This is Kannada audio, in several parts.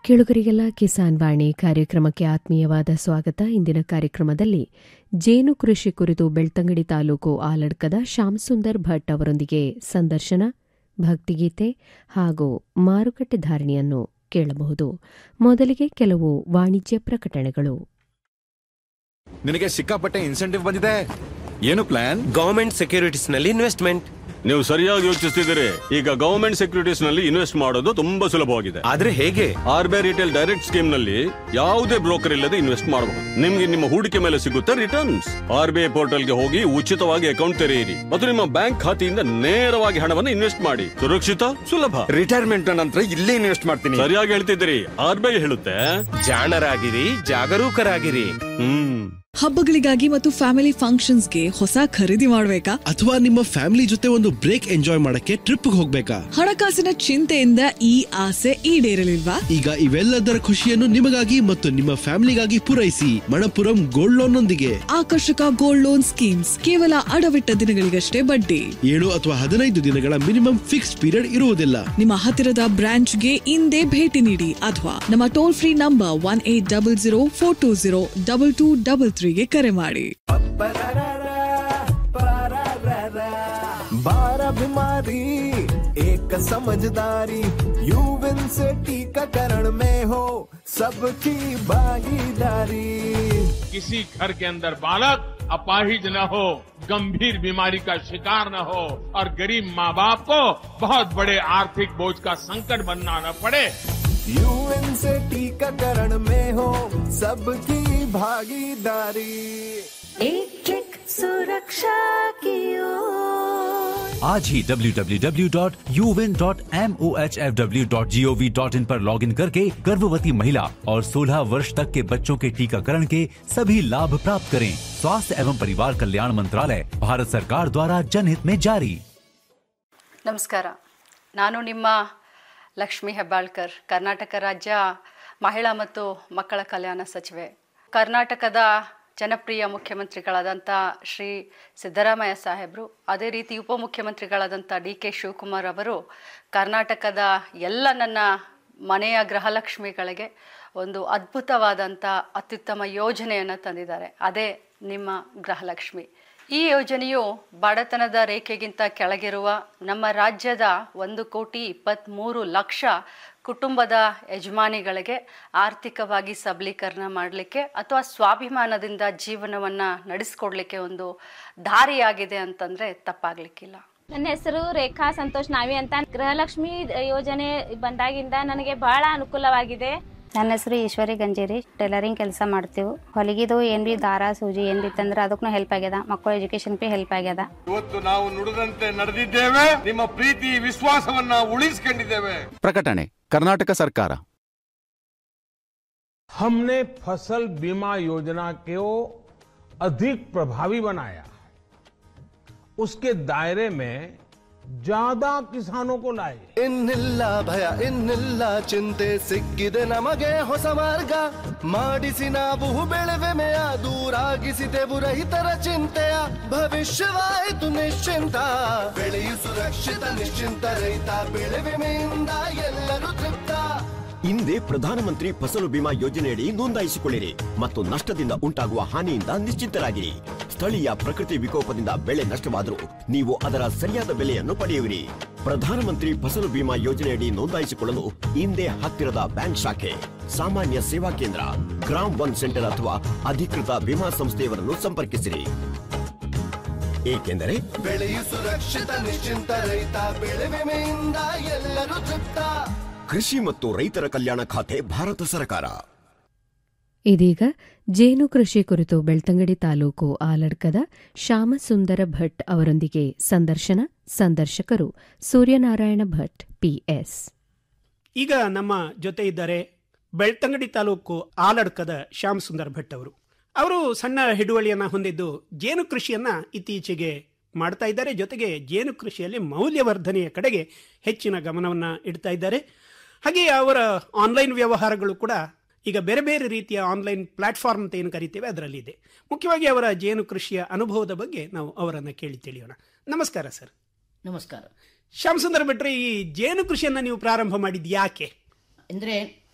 ಕೇಳುಗರಿಗೆಲ್ಲ ಕಿಸಾನ್ ವಾಣಿ ಕಾರ್ಯಕ್ರಮಕ್ಕೆ ಆತ್ಮೀಯವಾದ ಸ್ವಾಗತ ಇಂದಿನ ಕಾರ್ಯಕ್ರಮದಲ್ಲಿ ಜೇನು ಕೃಷಿ ಕುರಿತು ಬೆಳ್ತಂಗಡಿ ತಾಲೂಕು ಆಲಡ್ಕದ ಶ್ಯಾಮಸುಂದರ್ ಭಟ್ ಅವರೊಂದಿಗೆ ಸಂದರ್ಶನ ಭಕ್ತಿಗೀತೆ ಹಾಗೂ ಮಾರುಕಟ್ಟೆ ಧಾರಣೆಯನ್ನು ಕೇಳಬಹುದು ಮೊದಲಿಗೆ ಕೆಲವು ವಾಣಿಜ್ಯ ಪ್ರಕಟಣೆಗಳು ನಿನಗೆ ಸಿಕ್ಕಾಪಟ್ಟೆ ಇನ್ಸೆಂಟಿವ್ ಬಂದಿದೆ ಏನು ಪ್ಲಾನ್ ಗವರ್ಮೆಂಟ್ ಸೆಕ್ಯೂರಿಟೀಸ್ ನಲ್ಲಿ ಇನ್ವೆಸ್ಟ್ಮೆಂಟ್ ನೀವು ಸರಿಯಾಗಿ ಯೋಚಿಸ್ತಿದ್ದೀರಿ ಈಗ ಗವರ್ಮೆಂಟ್ ಸೆಕ್ಯೂರಿಟೀಸ್ ನಲ್ಲಿ ಇನ್ವೆಸ್ಟ್ ಮಾಡೋದು ತುಂಬಾ ಸುಲಭವಾಗಿದೆ ಆದ್ರೆ ಹೇಗೆ R B I retail direct scheme ನಲ್ಲಿ ಯಾವುದೇ ಬ್ರೋಕರ್ ಇಲ್ಲದೆ ಇನ್ವೆಸ್ಟ್ ಮಾಡಬಹುದು ನಿಮ್ಗೆ ನಿಮ್ಮ ಹೂಡಿಕೆ ಮೇಲೆ ಸಿಗುತ್ತೆ returns R B I portal ಗೆ ಹೋಗಿ ಉಚಿತವಾಗಿ ಅಕೌಂಟ್ ತೆರೆಯಿರಿ ಮತ್ತು ನಿಮ್ಮ ಬ್ಯಾಂಕ್ ಖಾತೆಯಿಂದ ನೇರವಾಗಿ ಹಣವನ್ನು ಇನ್ವೆಸ್ಟ್ ಮಾಡಿ ಸುರಕ್ಷಿತ ಸುಲಭ ರಿಟೈರ್ಮೆಂಟ್ ನಂತರ ಇಲ್ಲೇ ಇನ್ವೆಸ್ಟ್ ಮಾಡ್ತೀನಿ ಸರಿಯಾಗಿ ಹೇಳ್ತಿದ್ದೀರಿ ಆರ್ ಬಿ ಐ ಹೇಳುತ್ತೆ ಜಾಣರಾಗಿರಿ ಜಾಗರೂಕರಾಗಿರಿ ಹ್ಮ್ ಹಬ್ಬಗಳಿಗಾಗಿ ಮತ್ತು ಫ್ಯಾಮಿಲಿ ಫಂಕ್ಷನ್ಸ್ಗೆ ಹೊಸ ಖರೀದಿ ಮಾಡ್ಬೇಕಾ ಅಥವಾ ನಿಮ್ಮ ಫ್ಯಾಮಿಲಿ ಜೊತೆ ಒಂದು ಬ್ರೇಕ್ ಎಂಜಾಯ್ ಮಾಡಕ್ಕೆ ಟ್ರಿಪ್ ಹೋಗ್ಬೇಕಾ ಹಣಕಾಸಿನ ಚಿಂತೆಯಿಂದ ಈ ಆಸೆ ಈಡೇರಲಿಲ್ವಾ ಈಗ ಇವೆಲ್ಲದರ ಖುಷಿಯನ್ನು ನಿಮಗಾಗಿ ಮತ್ತು ನಿಮ್ಮ ಫ್ಯಾಮಿಲಿಗಾಗಿ ಪೂರೈಸಿ ಮಣಪುರಂ ಗೋಲ್ಡ್ ಲೋನ್ ನೊಂದಿಗೆ ಆಕರ್ಷಕ ಗೋಲ್ಡ್ ಲೋನ್ ಸ್ಕೀಮ್ಸ್ ಕೇವಲ ಅಡವಿಟ್ಟ ದಿನಗಳಿಗಷ್ಟೇ ಬಡ್ಡಿ ಏಳು ಅಥವಾ ಹದಿನೈದು ದಿನಗಳ ಮಿನಿಮಮ್ ಫಿಕ್ಸ್ ಪೀರಿಯಡ್ ಇರುವುದಿಲ್ಲ ನಿಮ್ಮ ಹತ್ತಿರದ ಬ್ರಾಂಚ್ಗೆ ಇಂದೇ ಭೇಟಿ ನೀಡಿ ಅಥವಾ ನಮ್ಮ toll free number one eight double zero four two zero double two double ತ್ರೀಗೆ ಕರೆ ಮಾಡಿ बारह बीमारी एक समझदारी यूविन से टीकाकरण में हो सबकी भागीदारी किसी घर के अंदर बालक अपाहिज न हो गंभीर बीमारी का शिकार न हो और गरीब माँ बाप को बहुत बड़े आर्थिक बोझ का संकट बनना न पड़े यूएन से टीकाकरण में हो सबकी भागीदारी एक क्लिक सुरक्षा की ओर आज ही www.uvin.mohfw.gov.in पर लॉगिन करके गर्भवती महिला और 16 वर्ष तक के बच्चों के टीकाकरण के सभी लाभ प्राप्त करें स्वास्थ्य एवं परिवार कल्याण मंत्रालय भारत सरकार द्वारा जनहित में जारी ನಮಸ್ಕಾರ ನಾನು ನಿಮ್ಮ ಲಕ್ಷ್ಮಿ ಹೆಬ್ಬಾಳ್ಕರ್ ಕರ್ನಾಟಕ ರಾಜ್ಯ ಮಹಿಳಾ ಮತ್ತು ಮಕ್ಕಳ ಕಲ್ಯಾಣ ಸಚಿವೆ ಕರ್ನಾಟಕದ ಜನಪ್ರಿಯ ಮುಖ್ಯಮಂತ್ರಿಗಳಾದಂಥ ಶ್ರೀ ಸಿದ್ದರಾಮಯ್ಯ ಸಾಹೇಬರು ಅದೇ ರೀತಿ ಉಪಮುಖ್ಯಮಂತ್ರಿಗಳಾದಂಥ ಡಿ ಕೆ ಶಿವಕುಮಾರ್ ಅವರು ಕರ್ನಾಟಕದ ಎಲ್ಲ ನನ್ನ ಮನೆಯ ಗೃಹಲಕ್ಷ್ಮಿಗಳಿಗೆ ಒಂದು ಅದ್ಭುತವಾದಂಥ ಅತ್ಯುತ್ತಮ ಯೋಜನೆಯನ್ನು ತಂದಿದ್ದಾರೆ ಅದೇ ನಿಮ್ಮ ಗೃಹಲಕ್ಷ್ಮಿ ಈ ಯೋಜನೆಯು ಬಡತನದ ರೇಖೆಗಿಂತ ಕೆಳಗಿರುವ ನಮ್ಮ ರಾಜ್ಯದ ಒಂದು ಕೋಟಿ ಇಪ್ಪತ್ತ್ಮೂರು ಲಕ್ಷ ಕುಟುಂಬದ ಯಜಮಾನಿಗಳಿಗೆ ಆರ್ಥಿಕವಾಗಿ ಸಬಲೀಕರಣ ಮಾಡಲಿಕ್ಕೆ ಅಥವಾ ಸ್ವಾಭಿಮಾನದಿಂದ ಜೀವನವನ್ನು ನಡೆಸ್ಕೊಡ್ಲಿಕ್ಕೆ ಒಂದು ದಾರಿಯಾಗಿದೆ ಅಂತಂದರೆ ತಪ್ಪಾಗಲಿಕ್ಕಿಲ್ಲ ನನ್ನ ಹೆಸರು ರೇಖಾ ಸಂತೋಷ್ ನಾವಿ ಅಂತ ಗೃಹಲಕ್ಷ್ಮಿ ಯೋಜನೆ ಬಂದಾಗಿಂದ ನನಗೆ ಬಹಳ ಅನುಕೂಲವಾಗಿದೆ ನನ್ನ ಹೆಸರು ಈಶ್ವರಿ ಗಂಜೇರಿ ಟೈಲರಿಂಗ್ ಕೆಲಸ ಮಾಡ್ತೀವಿ ಹೊಲಿಗಿದು ಏನ್ ಬಿ ದಾರ ಸೂಜಿ ಏನ್ ಬಿ ತಂದ್ರೆ ಅದಕ್ಕೂ ಹೆಲ್ಪ್ ಆಗ್ಯದ ಮಕ್ಕಳ ಎಜುಕೇಶನ್ ಬಿ ಹೆಲ್ಪ್ ಆಗ್ಯದ ಇವತ್ತು ನಾವು ನುಡಿದಂತೆ ನಡೆದಿದ್ದೇವೆ ನಿಮ್ಮ ಪ್ರೀತಿ ವಿಶ್ವಾಸವನ್ನ ಉಳಿಸಿಕೊಂಡಿದ್ದೇವೆ ಪ್ರಕಟಣೆ ಕರ್ನಾಟಕ ಸರ್ಕಾರ हमने फसल बीमा योजना को अधिक प्रभावी बनाया उसके दायरे में ज्यादा किसानों को लाए ಇನ್ನಿಲ್ಲ ಭಯ ಇನ್ನಿಲ್ಲ ಚಿಂತೆ ಸಿಕ್ಕಿದೆ ನಮಗೆ ಹೊಸ ಮಾರ್ಗ ಮಾಡಿಸಿ ನಾವು ಬೆಳೆವೆಮೆಯ ದೂರಾಗಿಸಿದೆವು ರೈತರ ಚಿಂತೆಯ ಭವಿಷ್ಯವಾಯಿತು ನಿಶ್ಚಿಂತ ಬೆಳೆಯು ಸುರಕ್ಷಿತ ನಿಶ್ಚಿಂತ ರೈತ ಬೆಳೆ ವಿಮೆಯಿಂದ ಎಲ್ಲರೂ ತೃಪ್ತ ಹಿಂದೆ ಪ್ರಧಾನಮಂತ್ರಿ ಫಸಲು ಬಿಮಾ ಯೋಜನೆಯಡಿ ನೋಂದಾಯಿಸಿಕೊಳ್ಳಿರಿ ಮತ್ತು ನಷ್ಟದಿಂದ ಉಂಟಾಗುವ ಹಾನಿಯಿಂದ ನಿಶ್ಚಿಂತರಾಗಿರಿ ಸ್ಥಳೀಯ ಪ್ರಕೃತಿ ವಿಕೋಪದಿಂದ ಬೆಳೆ ನಷ್ಟವಾದರೂ ನೀವು ಅದರ ಸರಿಯಾದ ಬೆಲೆಯನ್ನು ಪಡೆಯುವಿರಿ ಪ್ರಧಾನಮಂತ್ರಿ ಫಸಲು ಬಿಮಾ ಯೋಜನೆಯಡಿ ನೋಂದಾಯಿಸಿಕೊಳ್ಳಲು ಹಿಂದೆ ಹತ್ತಿರದ ಬ್ಯಾಂಕ್ ಶಾಖೆ ಸಾಮಾನ್ಯ ಸೇವಾ ಕೇಂದ್ರ ಗ್ರಾಮ್ ಒನ್ ಸೆಂಟರ್ ಅಥವಾ ಅಧಿಕೃತ ವಿಮಾ ಸಂಸ್ಥೆಯವರನ್ನು ಸಂಪರ್ಕಿಸಿರಿ ಏಕೆಂದರೆ ಬೆಳೆಯು ಸುರಕ್ಷಿತ ನಿಶ್ಚಿಂತ ರೈತ ಬೆಳೆ ವಿಮೆಯಿಂದ ಎಲ್ಲರೂ ತೃಪ್ತ ಕೃಷಿ ಮತ್ತು ರೈತರ ಕಲ್ಯಾಣ ಖಾತೆ ಭಾರತ ಸರ್ಕಾರ ಇದೀಗ ಜೇನು ಕೃಷಿ ಕುರಿತು ಬೆಳ್ತಂಗಡಿ ತಾಲೂಕು ಆಲಡ್ಕದ ಶ್ಯಾಮಸುಂದರ ಭಟ್ ಅವರೊಂದಿಗೆ ಸಂದರ್ಶನ ಸಂದರ್ಶಕರು ಸೂರ್ಯನಾರಾಯಣ ಭಟ್ ಪಿಎಸ್ ಈಗ ನಮ್ಮ ಜೊತೆ ಇದ್ದಾರೆ ಬೆಳ್ತಂಗಡಿ ತಾಲೂಕು ಆಲಡ್ಕದ ಶ್ಯಾಮ್ ಸುಂದರ್ ಭಟ್ ಅವರು ಅವರು ಸಣ್ಣ ಹಿಡುವಳಿಯನ್ನ ಹೊಂದಿದ್ದು ಜೇನು ಕೃಷಿಯನ್ನ ಇತ್ತೀಚೆಗೆ ಮಾಡ್ತಾ ಇದ್ದಾರೆ ಜೊತೆಗೆ ಜೇನು ಕೃಷಿಯಲ್ಲಿ ಮೌಲ್ಯವರ್ಧನೆಯ ಕಡೆಗೆ ಹೆಚ್ಚಿನ ಗಮನವನ್ನ ಇಡ್ತಾ ಇದ್ದಾರೆ ಹಾಗೆ ಅವರ ಆನ್ಲೈನ್ ವ್ಯವಹಾರಗಳು ಕೂಡ ಈಗ ಬೇರೆ ಬೇರೆ ರೀತಿಯ ಆನ್ಲೈನ್ ಪ್ಲಾಟ್ಫಾರ್ಮ್ ಅಂತ ಏನು ಕರಿತೇವೆ ಅದರಲ್ಲಿದೆ ಮುಖ್ಯವಾಗಿ ಅವರ ಜೇನು ಕೃಷಿಯ ಅನುಭವದ ಬಗ್ಗೆ ನಾವು ಅವರನ್ನು ಕೇಳಿ ತಿಳಿಯೋಣ ನಮಸ್ಕಾರ ಸರ್ ನಮಸ್ಕಾರ ಶ್ಯಾಮ್ ಸುಂದರ್ ಭಟ್ರೆ ಈ ಜೇನು ಕೃಷಿಯನ್ನ ನೀವು ಪ್ರಾರಂಭ ಮಾಡಿದ್ದು ಯಾಕೆ ಅಂದರೆ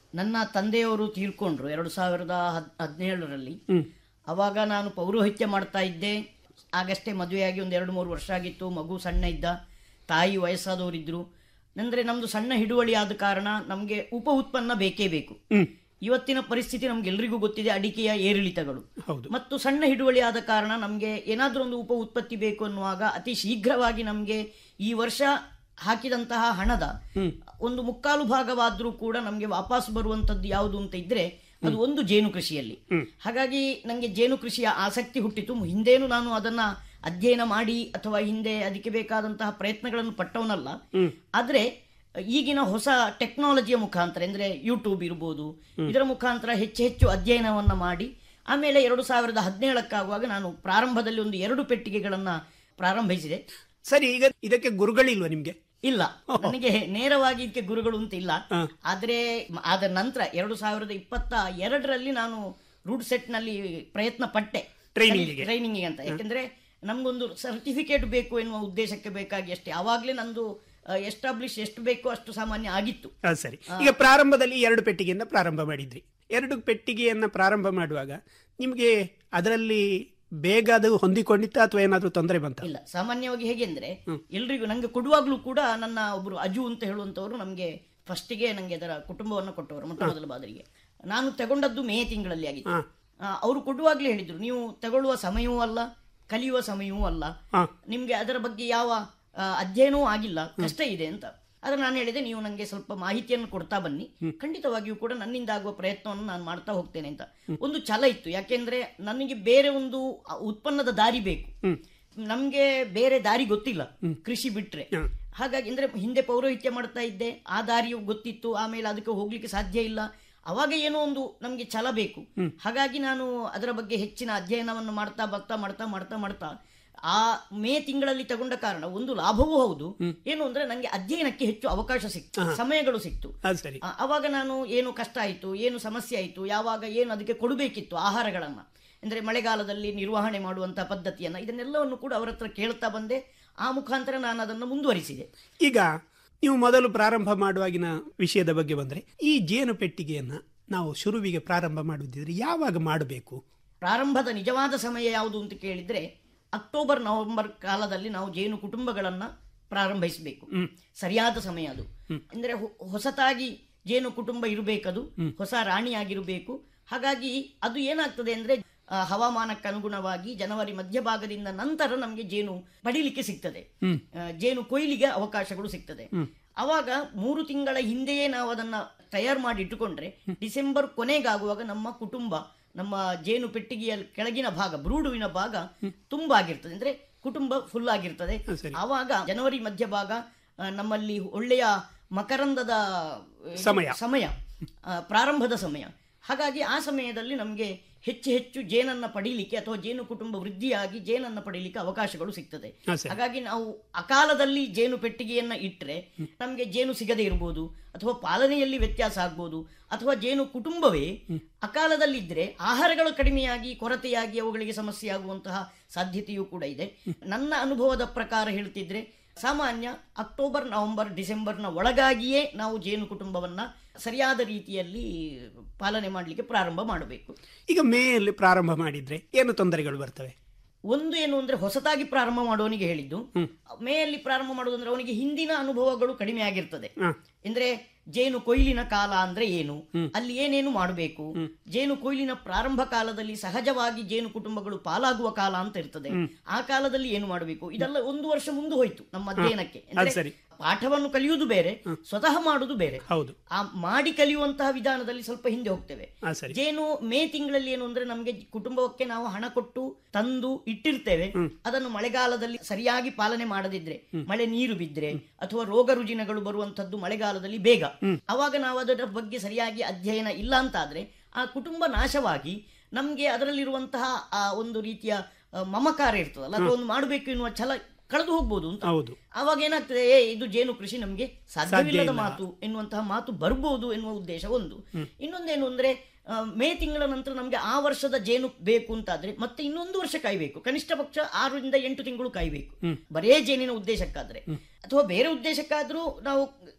ನನ್ನ ತಂದೆಯವರು ತೀರ್ಕೊಂಡ್ರು ಎರಡು ಸಾವಿರದ ಹದ್ ಹದಿನೇಳರಲ್ಲಿ ಅವಾಗ ನಾನು ಪೌರೋಹಿತ್ಯ ಮಾಡ್ತಾ ಇದ್ದೆ ಆಗಷ್ಟೇ ಮದುವೆಯಾಗಿ ಒಂದು ಎರಡು ಮೂರು ವರ್ಷ ಆಗಿತ್ತು ಮಗು ಸಣ್ಣ ಇದ್ದ ತಾಯಿ ವಯಸ್ಸಾದವರಿದ್ರು ಅಂದರೆ ನಮ್ಮದು ಸಣ್ಣ ಹಿಡುವಳಿ ಆದ ಕಾರಣ ನಮಗೆ ಉಪ ಉತ್ಪನ್ನ ಬೇಕೇ ಬೇಕು ಇವತ್ತಿನ ಪರಿಸ್ಥಿತಿ ನಮ್ಗೆಲ್ರಿಗೂ ಗೊತ್ತಿದೆ ಅಡಿಕೆಯ ಏರಿಳಿತಗಳು ಹೌದು ಮತ್ತು ಸಣ್ಣ ಹಿಡುವಳಿ ಆದ ಕಾರಣ ನಮಗೆ ಏನಾದರೂ ಒಂದು ಉಪ ಉತ್ಪತ್ತಿ ಬೇಕು ಅನ್ನುವಾಗ ಅತಿ ಶೀಘ್ರವಾಗಿ ನಮಗೆ ಈ ವರ್ಷ ಹಾಕಿದಂತಹ ಹಣದ ಒಂದು ಮುಕ್ಕಾಲು ಭಾಗವಾದರೂ ಕೂಡ ನಮಗೆ ವಾಪಸ್ ಬರುವಂತದ್ದು ಯಾವುದು ಅಂತ ಇದ್ರೆ ಅದು ಒಂದು ಜೇನು ಕೃಷಿಯಲ್ಲಿ ಹಾಗಾಗಿ ನನಗೆ ಜೇನು ಕೃಷಿಯ ಆಸಕ್ತಿ ಹುಟ್ಟಿತು ಹಿಂದೇನು ನಾನು ಅದನ್ನ ಅಧ್ಯಯನ ಮಾಡಿ ಅಥವಾ ಹಿಂದೆ ಅದಕ್ಕೆ ಬೇಕಾದಂತಹ ಪ್ರಯತ್ನಗಳನ್ನು ಪಟ್ಟವನಲ್ಲ ಆದ್ರೆ ಈಗಿನ ಹೊಸ ಟೆಕ್ನಾಲಜಿಯ ಮುಖಾಂತರ ಅಂದ್ರೆ ಯೂಟ್ಯೂಬ್ ಇರ್ಬೋದು ಇದರ ಮುಖಾಂತರ ಹೆಚ್ಚು ಹೆಚ್ಚು ಅಧ್ಯಯನವನ್ನ ಮಾಡಿ ಆಮೇಲೆ ಎರಡು ಸಾವಿರದ ಹದಿನೇಳಕ್ಕಾಗುವಾಗ ನಾನು ಪ್ರಾರಂಭದಲ್ಲಿ ಒಂದು ಎರಡು ಪೆಟ್ಟಿಗೆಗಳನ್ನ ಪ್ರಾರಂಭಿಸಿದೆ ಸರಿ ಈಗ ಇದಕ್ಕೆ ಗುರುಗಳಿಲ್ವಾ ನಿಮ್ಗೆ ಇಲ್ಲ ನನಗೆ ನೇರವಾಗಿ ಇದಕ್ಕೆ ಗುರುಗಳು ಅಂತ ಇಲ್ಲ ಆದ್ರೆ ಮ- ಆದ ನಂತರ ಎರಡು ಸಾವಿರದ ಇಪ್ಪತ್ತ ಎರಡರಲ್ಲಿ ನಾನು ರೂಟ್ ಸೆಟ್ ನಲ್ಲಿ ಪ್ರಯತ್ನ ಪಟ್ಟೆ Training ಗೆ. ಟ್ರೈನಿಂಗ್ ಅಂತ ಯಾಕಂದ್ರೆ ನಮ್ಗೊಂದು ಸರ್ಟಿಫಿಕೇಟ್ ಬೇಕು ಎನ್ನುವ ಉದ್ದೇಶಕ್ಕೆ ಬೇಕಾಗಿ ಅಷ್ಟೇ ಆವಾಗಲೇ ನಂದು ಎಸ್ಟಾಬ್ಲಿಷ್ ಎಷ್ಟು ಬೇಕೋ ಅಷ್ಟು ಸಾಮಾನ್ಯ ಆಗಿತ್ತು ಆ, ಸರಿ ಈಗ ಪ್ರಾರಂಭದಲ್ಲಿ ಎರಡು ಪೆಟ್ಟಿಗೆಯಿಂದ ಪ್ರಾರಂಭ ಮಾಡಿದ್ರಿ ಎರಡು ಪೆಟ್ಟಿಗೆಯನ್ನ ಪ್ರಾರಂಭ ಮಾಡುವಾಗ ನಿಮ್ಗೆ ಅದರಲ್ಲಿ ಬೇಗ ಅದು ಹೊಂದಿಕೊಂಡಿತ್ತ ಅಥವಾ ಏನಾದ್ರೂ ತೊಂದರೆ ಬಂತ ಇಲ್ಲ ಸಾಮಾನ್ಯವಾಗಿ ಹೇಗೆ ಅಂದ್ರೆ ಎಲ್ರಿಗೂ ನಂಗೆ ಕೊಡುವಾಗ್ಲೂ ಕೂಡ ನನ್ನ ಒಬ್ರು ಅಜು ಅಂತ ಹೇಳುವಂತವರು ನಮ್ಗೆ ಫಸ್ಟಿಗೆ ನಂಗೆ ಅದರ ಕುಟುಂಬವನ್ನು ಕೊಟ್ಟವರು ಮೊಟ್ಟ ಮೊದಲ ಬಾದರಿಗೆ ನಾನು ತಗೊಂಡದ್ದು ಮೇ ತಿಂಗಳಲ್ಲಿ ಆಗಿತ್ತು ಅವರು ಕೊಡುವಾಗ್ಲೇ ಹೇಳಿದ್ರು ನೀವು ತಗೊಳ್ಳುವ ಸಮಯವೂ ಅಲ್ಲ ಕಲಿಯುವ ಸಮಯವೂ ಅಲ್ಲ ನಿಮ್ಗೆ ಅದರ ಬಗ್ಗೆ ಯಾವ ಆ, ಅಧ್ಯಯನವೂ ಆಗಿಲ್ಲ ಕಷ್ಟ ಇದೆ ಅಂತ ಆದ್ರೆ ನಾನು ಹೇಳಿದೆ ನೀವು ನನಗೆ ಸ್ವಲ್ಪ ಮಾಹಿತಿಯನ್ನು ಕೊಡ್ತಾ ಬನ್ನಿ ಖಂಡಿತವಾಗಿಯೂ ಕೂಡ ನನ್ನಿಂದ ಆಗುವ ಪ್ರಯತ್ನವನ್ನು ನಾನು ಮಾಡ್ತಾ ಹೋಗ್ತೇನೆ ಅಂತ ಒಂದು ಛಲ ಇತ್ತು ಯಾಕೆಂದ್ರೆ ನನಗೆ ಬೇರೆ ಒಂದು ಆ, ಉತ್ಪನ್ನದ ದಾರಿ ಬೇಕು ನಮ್ಗೆ ಬೇರೆ ದಾರಿ ಗೊತ್ತಿಲ್ಲ ಕೃಷಿ ಬಿಟ್ರೆ ಹಾಗಾಗಿ ಅಂದ್ರೆ ಹಿಂದೆ ಪೌರೋಹಿತ್ಯ ಮಾಡ್ತಾ ಇದ್ದೆ ಆ ದಾರಿಯು ಗೊತ್ತಿತ್ತು ಆಮೇಲೆ ಅದಕ್ಕೆ ಹೋಗ್ಲಿಕ್ಕೆ ಸಾಧ್ಯ ಇಲ್ಲ ಅವಾಗ ಏನೋ ಒಂದು ನಮ್ಗೆ ಛಲ ಬೇಕು ಹಾಗಾಗಿ ನಾನು ಅದರ ಬಗ್ಗೆ ಹೆಚ್ಚಿನ ಅಧ್ಯಯನವನ್ನು ಮಾಡ್ತಾ ಬರ್ತಾ ಮಾಡ್ತಾ ಮಾಡ್ತಾ ಮಾಡ್ತಾ ಆ ಮೇ ತಿಂಗಳಲ್ಲಿ ತಗೊಂಡ ಕಾರಣ ಒಂದು ಲಾಭವೂ ಹೌದು ಏನು ಅಂದ್ರೆ ನಂಗೆ ಅಧ್ಯಯನಕ್ಕೆ ಹೆಚ್ಚು ಅವಕಾಶ ಸಿಕ್ತು ಸಮಯಗಳು ಸಿಕ್ತು ಅದು ಸರಿ ಆ- ಅವಾಗ ನಾನು ಏನು ಕಷ್ಟ ಆಯಿತು ಏನು ಸಮಸ್ಯೆ ಆಯಿತು ಯಾವಾಗ ಏನು ಅದಕ್ಕೆ ಕೊಡಬೇಕಿತ್ತು ಆಹಾರಗಳನ್ನು ಅಂದರೆ ಮಳೆಗಾಲದಲ್ಲಿ ನಿರ್ವಹಣೆ ಮಾಡುವಂಥ ಪದ್ಧತಿಯನ್ನು ಇದನ್ನೆಲ್ಲವನ್ನು ಕೂಡ ಅವರ ಹತ್ರ ಕೇಳ್ತಾ ಬಂದೆ ಆ ಮುಖಾಂತರ ನಾನು ಅದನ್ನು ಮುಂದುವರಿಸಿದೆ ಈಗ ನೀವು ಮೊದಲು ಪ್ರಾರಂಭ ಮಾಡುವಾಗಿನ ವಿಷಯದ ಬಗ್ಗೆ ಬಂದ್ರೆ ಈ ಜೇನು ಪೆಟ್ಟಿಗೆಯನ್ನ ನಾವು ಶುರುವಿಗೆ ಪ್ರಾರಂಭ ಮಾಡುವುದಿದ್ರೆ ಯಾವಾಗ ಮಾಡಬೇಕು ಪ್ರಾರಂಭದ ನಿಜವಾದ ಸಮಯ ಯಾವುದು ಅಂತ ಕೇಳಿದ್ರೆ ಅಕ್ಟೋಬರ್ ನವೆಂಬರ್ ಕಾಲದಲ್ಲಿ ನಾವು ಜೇನು ಕುಟುಂಬಗಳನ್ನ ಪ್ರಾರಂಭಿಸಬೇಕು ಸರಿಯಾದ ಸಮಯ ಅದು ಅಂದ್ರೆ ಹೊ- ಹೊಸತಾಗಿ ಜೇನು ಕುಟುಂಬ ಇರಬೇಕದು ಹೊಸ ರಾಣಿಯಾಗಿರಬೇಕು ಹಾಗಾಗಿ ಅದು ಏನಾಗ್ತದೆ ಅಂದ್ರೆ ಆ, ಹವಾಮಾನಕ್ಕೆ ಅನುಗುಣವಾಗಿ ಜನವರಿ ಮಧ್ಯಭಾಗದಿಂದ ನಂತರ ನಮಗೆ ಜೇನು ಪಡಿಲಿಕ್ಕೆ ಸಿಗ್ತದೆ ಆ, ಜೇನು ಕೊಯ್ಲಿಗೆ ಅವಕಾಶಗಳು ಸಿಗ್ತದೆ ಅವಾಗ ಮೂರು ತಿಂಗಳ ಹಿಂದೆಯೇ ನಾವು ಅದನ್ನ ತಯಾರು ಮಾಡಿ ಇಟ್ಟುಕೊಂಡ್ರೆ ಡಿಸೆಂಬರ್ ಕೊನೆಗಾಗುವಾಗ ನಮ್ಮ ಕುಟುಂಬ ನಮ್ಮ ಜೇನು ಪೆಟ್ಟಿಗೆಯ ಕೆಳಗಿನ ಭಾಗ ಬ್ರೂಡುವಿನ ಭಾಗ ತುಂಬಾಗಿರ್ತದೆ ಅಂದ್ರೆ ಕುಟುಂಬ ಫುಲ್ ಆಗಿರ್ತದೆ ಆವಾಗ ಜನವರಿ ಮಧ್ಯಭಾಗ ಆ, ನಮ್ಮಲ್ಲಿ ಒಳ್ಳೆಯ ಮಕರಂದದ ಏನು, ಸಮಯ. ಸಮಯ ಆ, ಪ್ರಾರಂಭದ ಸಮಯ ಹಾಗಾಗಿ ಆ ಸಮಯದಲ್ಲಿ ನಮಗೆ ಹೆಚ್ಚು ಹೆಚ್ಚು ಜೇನನ್ನ ಪಡೀಲಿಕ್ಕೆ ಅಥವಾ ಜೇನು ಕುಟುಂಬ ವೃದ್ಧಿಯಾಗಿ ಜೇನನ್ನ ಪಡೀಲಿಕ್ಕೆ ಅವಕಾಶಗಳು ಸಿಗ್ತದೆ ಹಾ, ಸರಿ. ಹಾಗಾಗಿ ನಾವು ಅಕಾಲದಲ್ಲಿ ಜೇನು ಪೆಟ್ಟಿಗೆಯನ್ನ ಇಟ್ಟರೆ ನಮಗೆ ಜೇನು ಸಿಗದೆ ಇರಬಹುದು ಅಥವಾ ಪಾಲನೆಯಲ್ಲಿ ವ್ಯತ್ಯಾಸ ಆಗ್ಬೋದು ಅಥವಾ ಜೇನು ಕುಟುಂಬವೇ ಅಕಾಲದಲ್ಲಿದ್ದರೆ ಆಹಾರಗಳು ಕಡಿಮೆಯಾಗಿ ಕೊರತೆಯಾಗಿ ಅವುಗಳಿಗೆ ಸಮಸ್ಯೆ ಆಗುವಂತಹ ಸಾಧ್ಯತೆಯೂ ಕೂಡ ಇದೆ ನನ್ನ ಅನುಭವದ ಪ್ರಕಾರ ಹೇಳ್ತಿದ್ರೆ ಸಾಮಾನ್ಯ ಅಕ್ಟೋಬರ್ ನವೆಂಬರ್ ಡಿಸೆಂಬರ್ನ ಒಳಗಾಗಿಯೇ ನಾವು ಜೇನು ಕುಟುಂಬವನ್ನ ಸರಿಯಾದ ರೀತಿಯಲ್ಲಿ ಪಾಲನೆ ಮಾಡಲಿಕ್ಕೆ ಪ್ರಾರಂಭ ಮಾಡಬೇಕು ಈಗ ಮೇಯಲ್ಲಿ ಪ್ರಾರಂಭ ಮಾಡಿದ್ರೆ ಏನು ತೊಂದರೆಗಳು ಬರ್ತವೆ ಒಂದು ಏನು ಅಂದ್ರೆ ಹೊಸತಾಗಿ ಪ್ರಾರಂಭ ಮಾಡುವವನಿಗೆ ಹೇಳಿದ್ದು ಮೇಯಲ್ಲಿ ಪ್ರಾರಂಭ ಮಾಡುವುದಂದ್ರೆ ಅವನಿಗೆ ಹಿಂದಿನ ಅನುಭವಗಳು ಕಡಿಮೆ ಆಗಿರ್ತದೆ ಅಂದ್ರೆ ಜೇನು ಕೊಯ್ಲಿನ ಕಾಲ ಅಂದ್ರೆ ಏನು ಅಲ್ಲಿ ಏನೇನು ಮಾಡಬೇಕು ಜೇನು ಕೊಯ್ಲಿನ ಪ್ರಾರಂಭ ಕಾಲದಲ್ಲಿ ಸಹಜವಾಗಿ ಜೇನು ಕುಟುಂಬಗಳು ಪಾಲಾಗುವ ಕಾಲ ಅಂತ ಇರ್ತದೆ ಆ ಕಾಲದಲ್ಲಿ ಏನು ಮಾಡಬೇಕು ಇದೆಲ್ಲ ಒಂದು ವರ್ಷ ಮುಂದೆ ಹೋಯ್ತು ನಮ್ಮ ಅಧ್ಯಯನಕ್ಕೆ ಅಂದ್ರೆ ಅದು ಸರಿ. ಪಾಠವನ್ನು ಕಲಿಯುವುದು ಬೇರೆ ಸ್ವತಃ ಮಾಡುವುದು ಬೇರೆ ಹೌದು ಆ ಮಾಡಿ ಕಲಿಯುವಂತಹ ವಿಧಾನದಲ್ಲಿ ಸ್ವಲ್ಪ ಹಿಂದೆ ಹೋಗ್ತೇವೆ ಆ, ಸರಿ. ಜೇನು ಮೇ ತಿಂಗಳಲ್ಲಿ ಏನು ಅಂದ್ರೆ ನಮಗೆ ಕುಟುಂಬಕ್ಕೆ ನಾವು ಹಣ ಕೊಟ್ಟು ತಂದು ಇಟ್ಟಿರ್ತೇವೆ ಅದನ್ನು ಮಳೆಗಾಲದಲ್ಲಿ ಸರಿಯಾಗಿ ಪಾಲನೆ ಮಾಡದಿದ್ರೆ ಮಳೆ ನೀರು ಬಿದ್ರೆ ಅಥವಾ ರೋಗ ರುಜಿನಗಳು ಬರುವಂತದ್ದು ಮಳೆಗಾಲದಲ್ಲಿ ಬೇಗ ಅವಾಗ ನಾವು ಅದರ ಬಗ್ಗೆ ಸರಿಯಾಗಿ ಅಧ್ಯಯನ ಇಲ್ಲ ಅಂತಾದ್ರೆ ಆ ಕುಟುಂಬ ನಾಶವಾಗಿ ನಮ್ಗೆ ಅದರಲ್ಲಿರುವಂತಹ ಆ ಒಂದು ರೀತಿಯ ಆ, ಮಮಕಾರ ಇರ್ತದಲ್ಲ ಅಥವಾ ಒಂದು ಮಾಡಬೇಕು ಎನ್ನುವ ಛಲ ಕಳೆದು ಹೋಗ್ಬೋದು ಅಂತ ಹೌದು ಅವಾಗ ಏನಾಗ್ತದೆ ಏ ಇದು ಜೇನು ಕೃಷಿ ನಮಗೆ ಸಾಧ್ಯವಿಲ್ಲದ ಇಲ್ಲ. ಮಾತು ಎನ್ನುವಂತಹ ಮಾತು ಬರ್ಬೋದು ಎನ್ನುವ ಉದ್ದೇಶ ಒಂದು ಇನ್ನೊಂದೇನು ಅಂದ್ರೆ ಆ, ಮೇ ತಿಂಗಳ ನಂತರ ನಮಗೆ ಆ ವರ್ಷದ ಜೇನು ಬೇಕು ಅಂತಾದ್ರೆ ಮತ್ತೆ ಇನ್ನೊಂದು ವರ್ಷ ಕಾಯ್ಬೇಕು ಕನಿಷ್ಠ ಪಕ್ಷ ಆರರಿಂದ ಎಂಟು ತಿಂಗಳು ಕಾಯ್ಬೇಕು ಬರೇ ಜೇನಿನ ಉದ್ದೇಶಕ್ಕಾದ್ರೆ ಅಥವಾ ಬೇರೆ ಉದ್ದೇಶಕ್ಕಾದ್ರೂ ನಾವು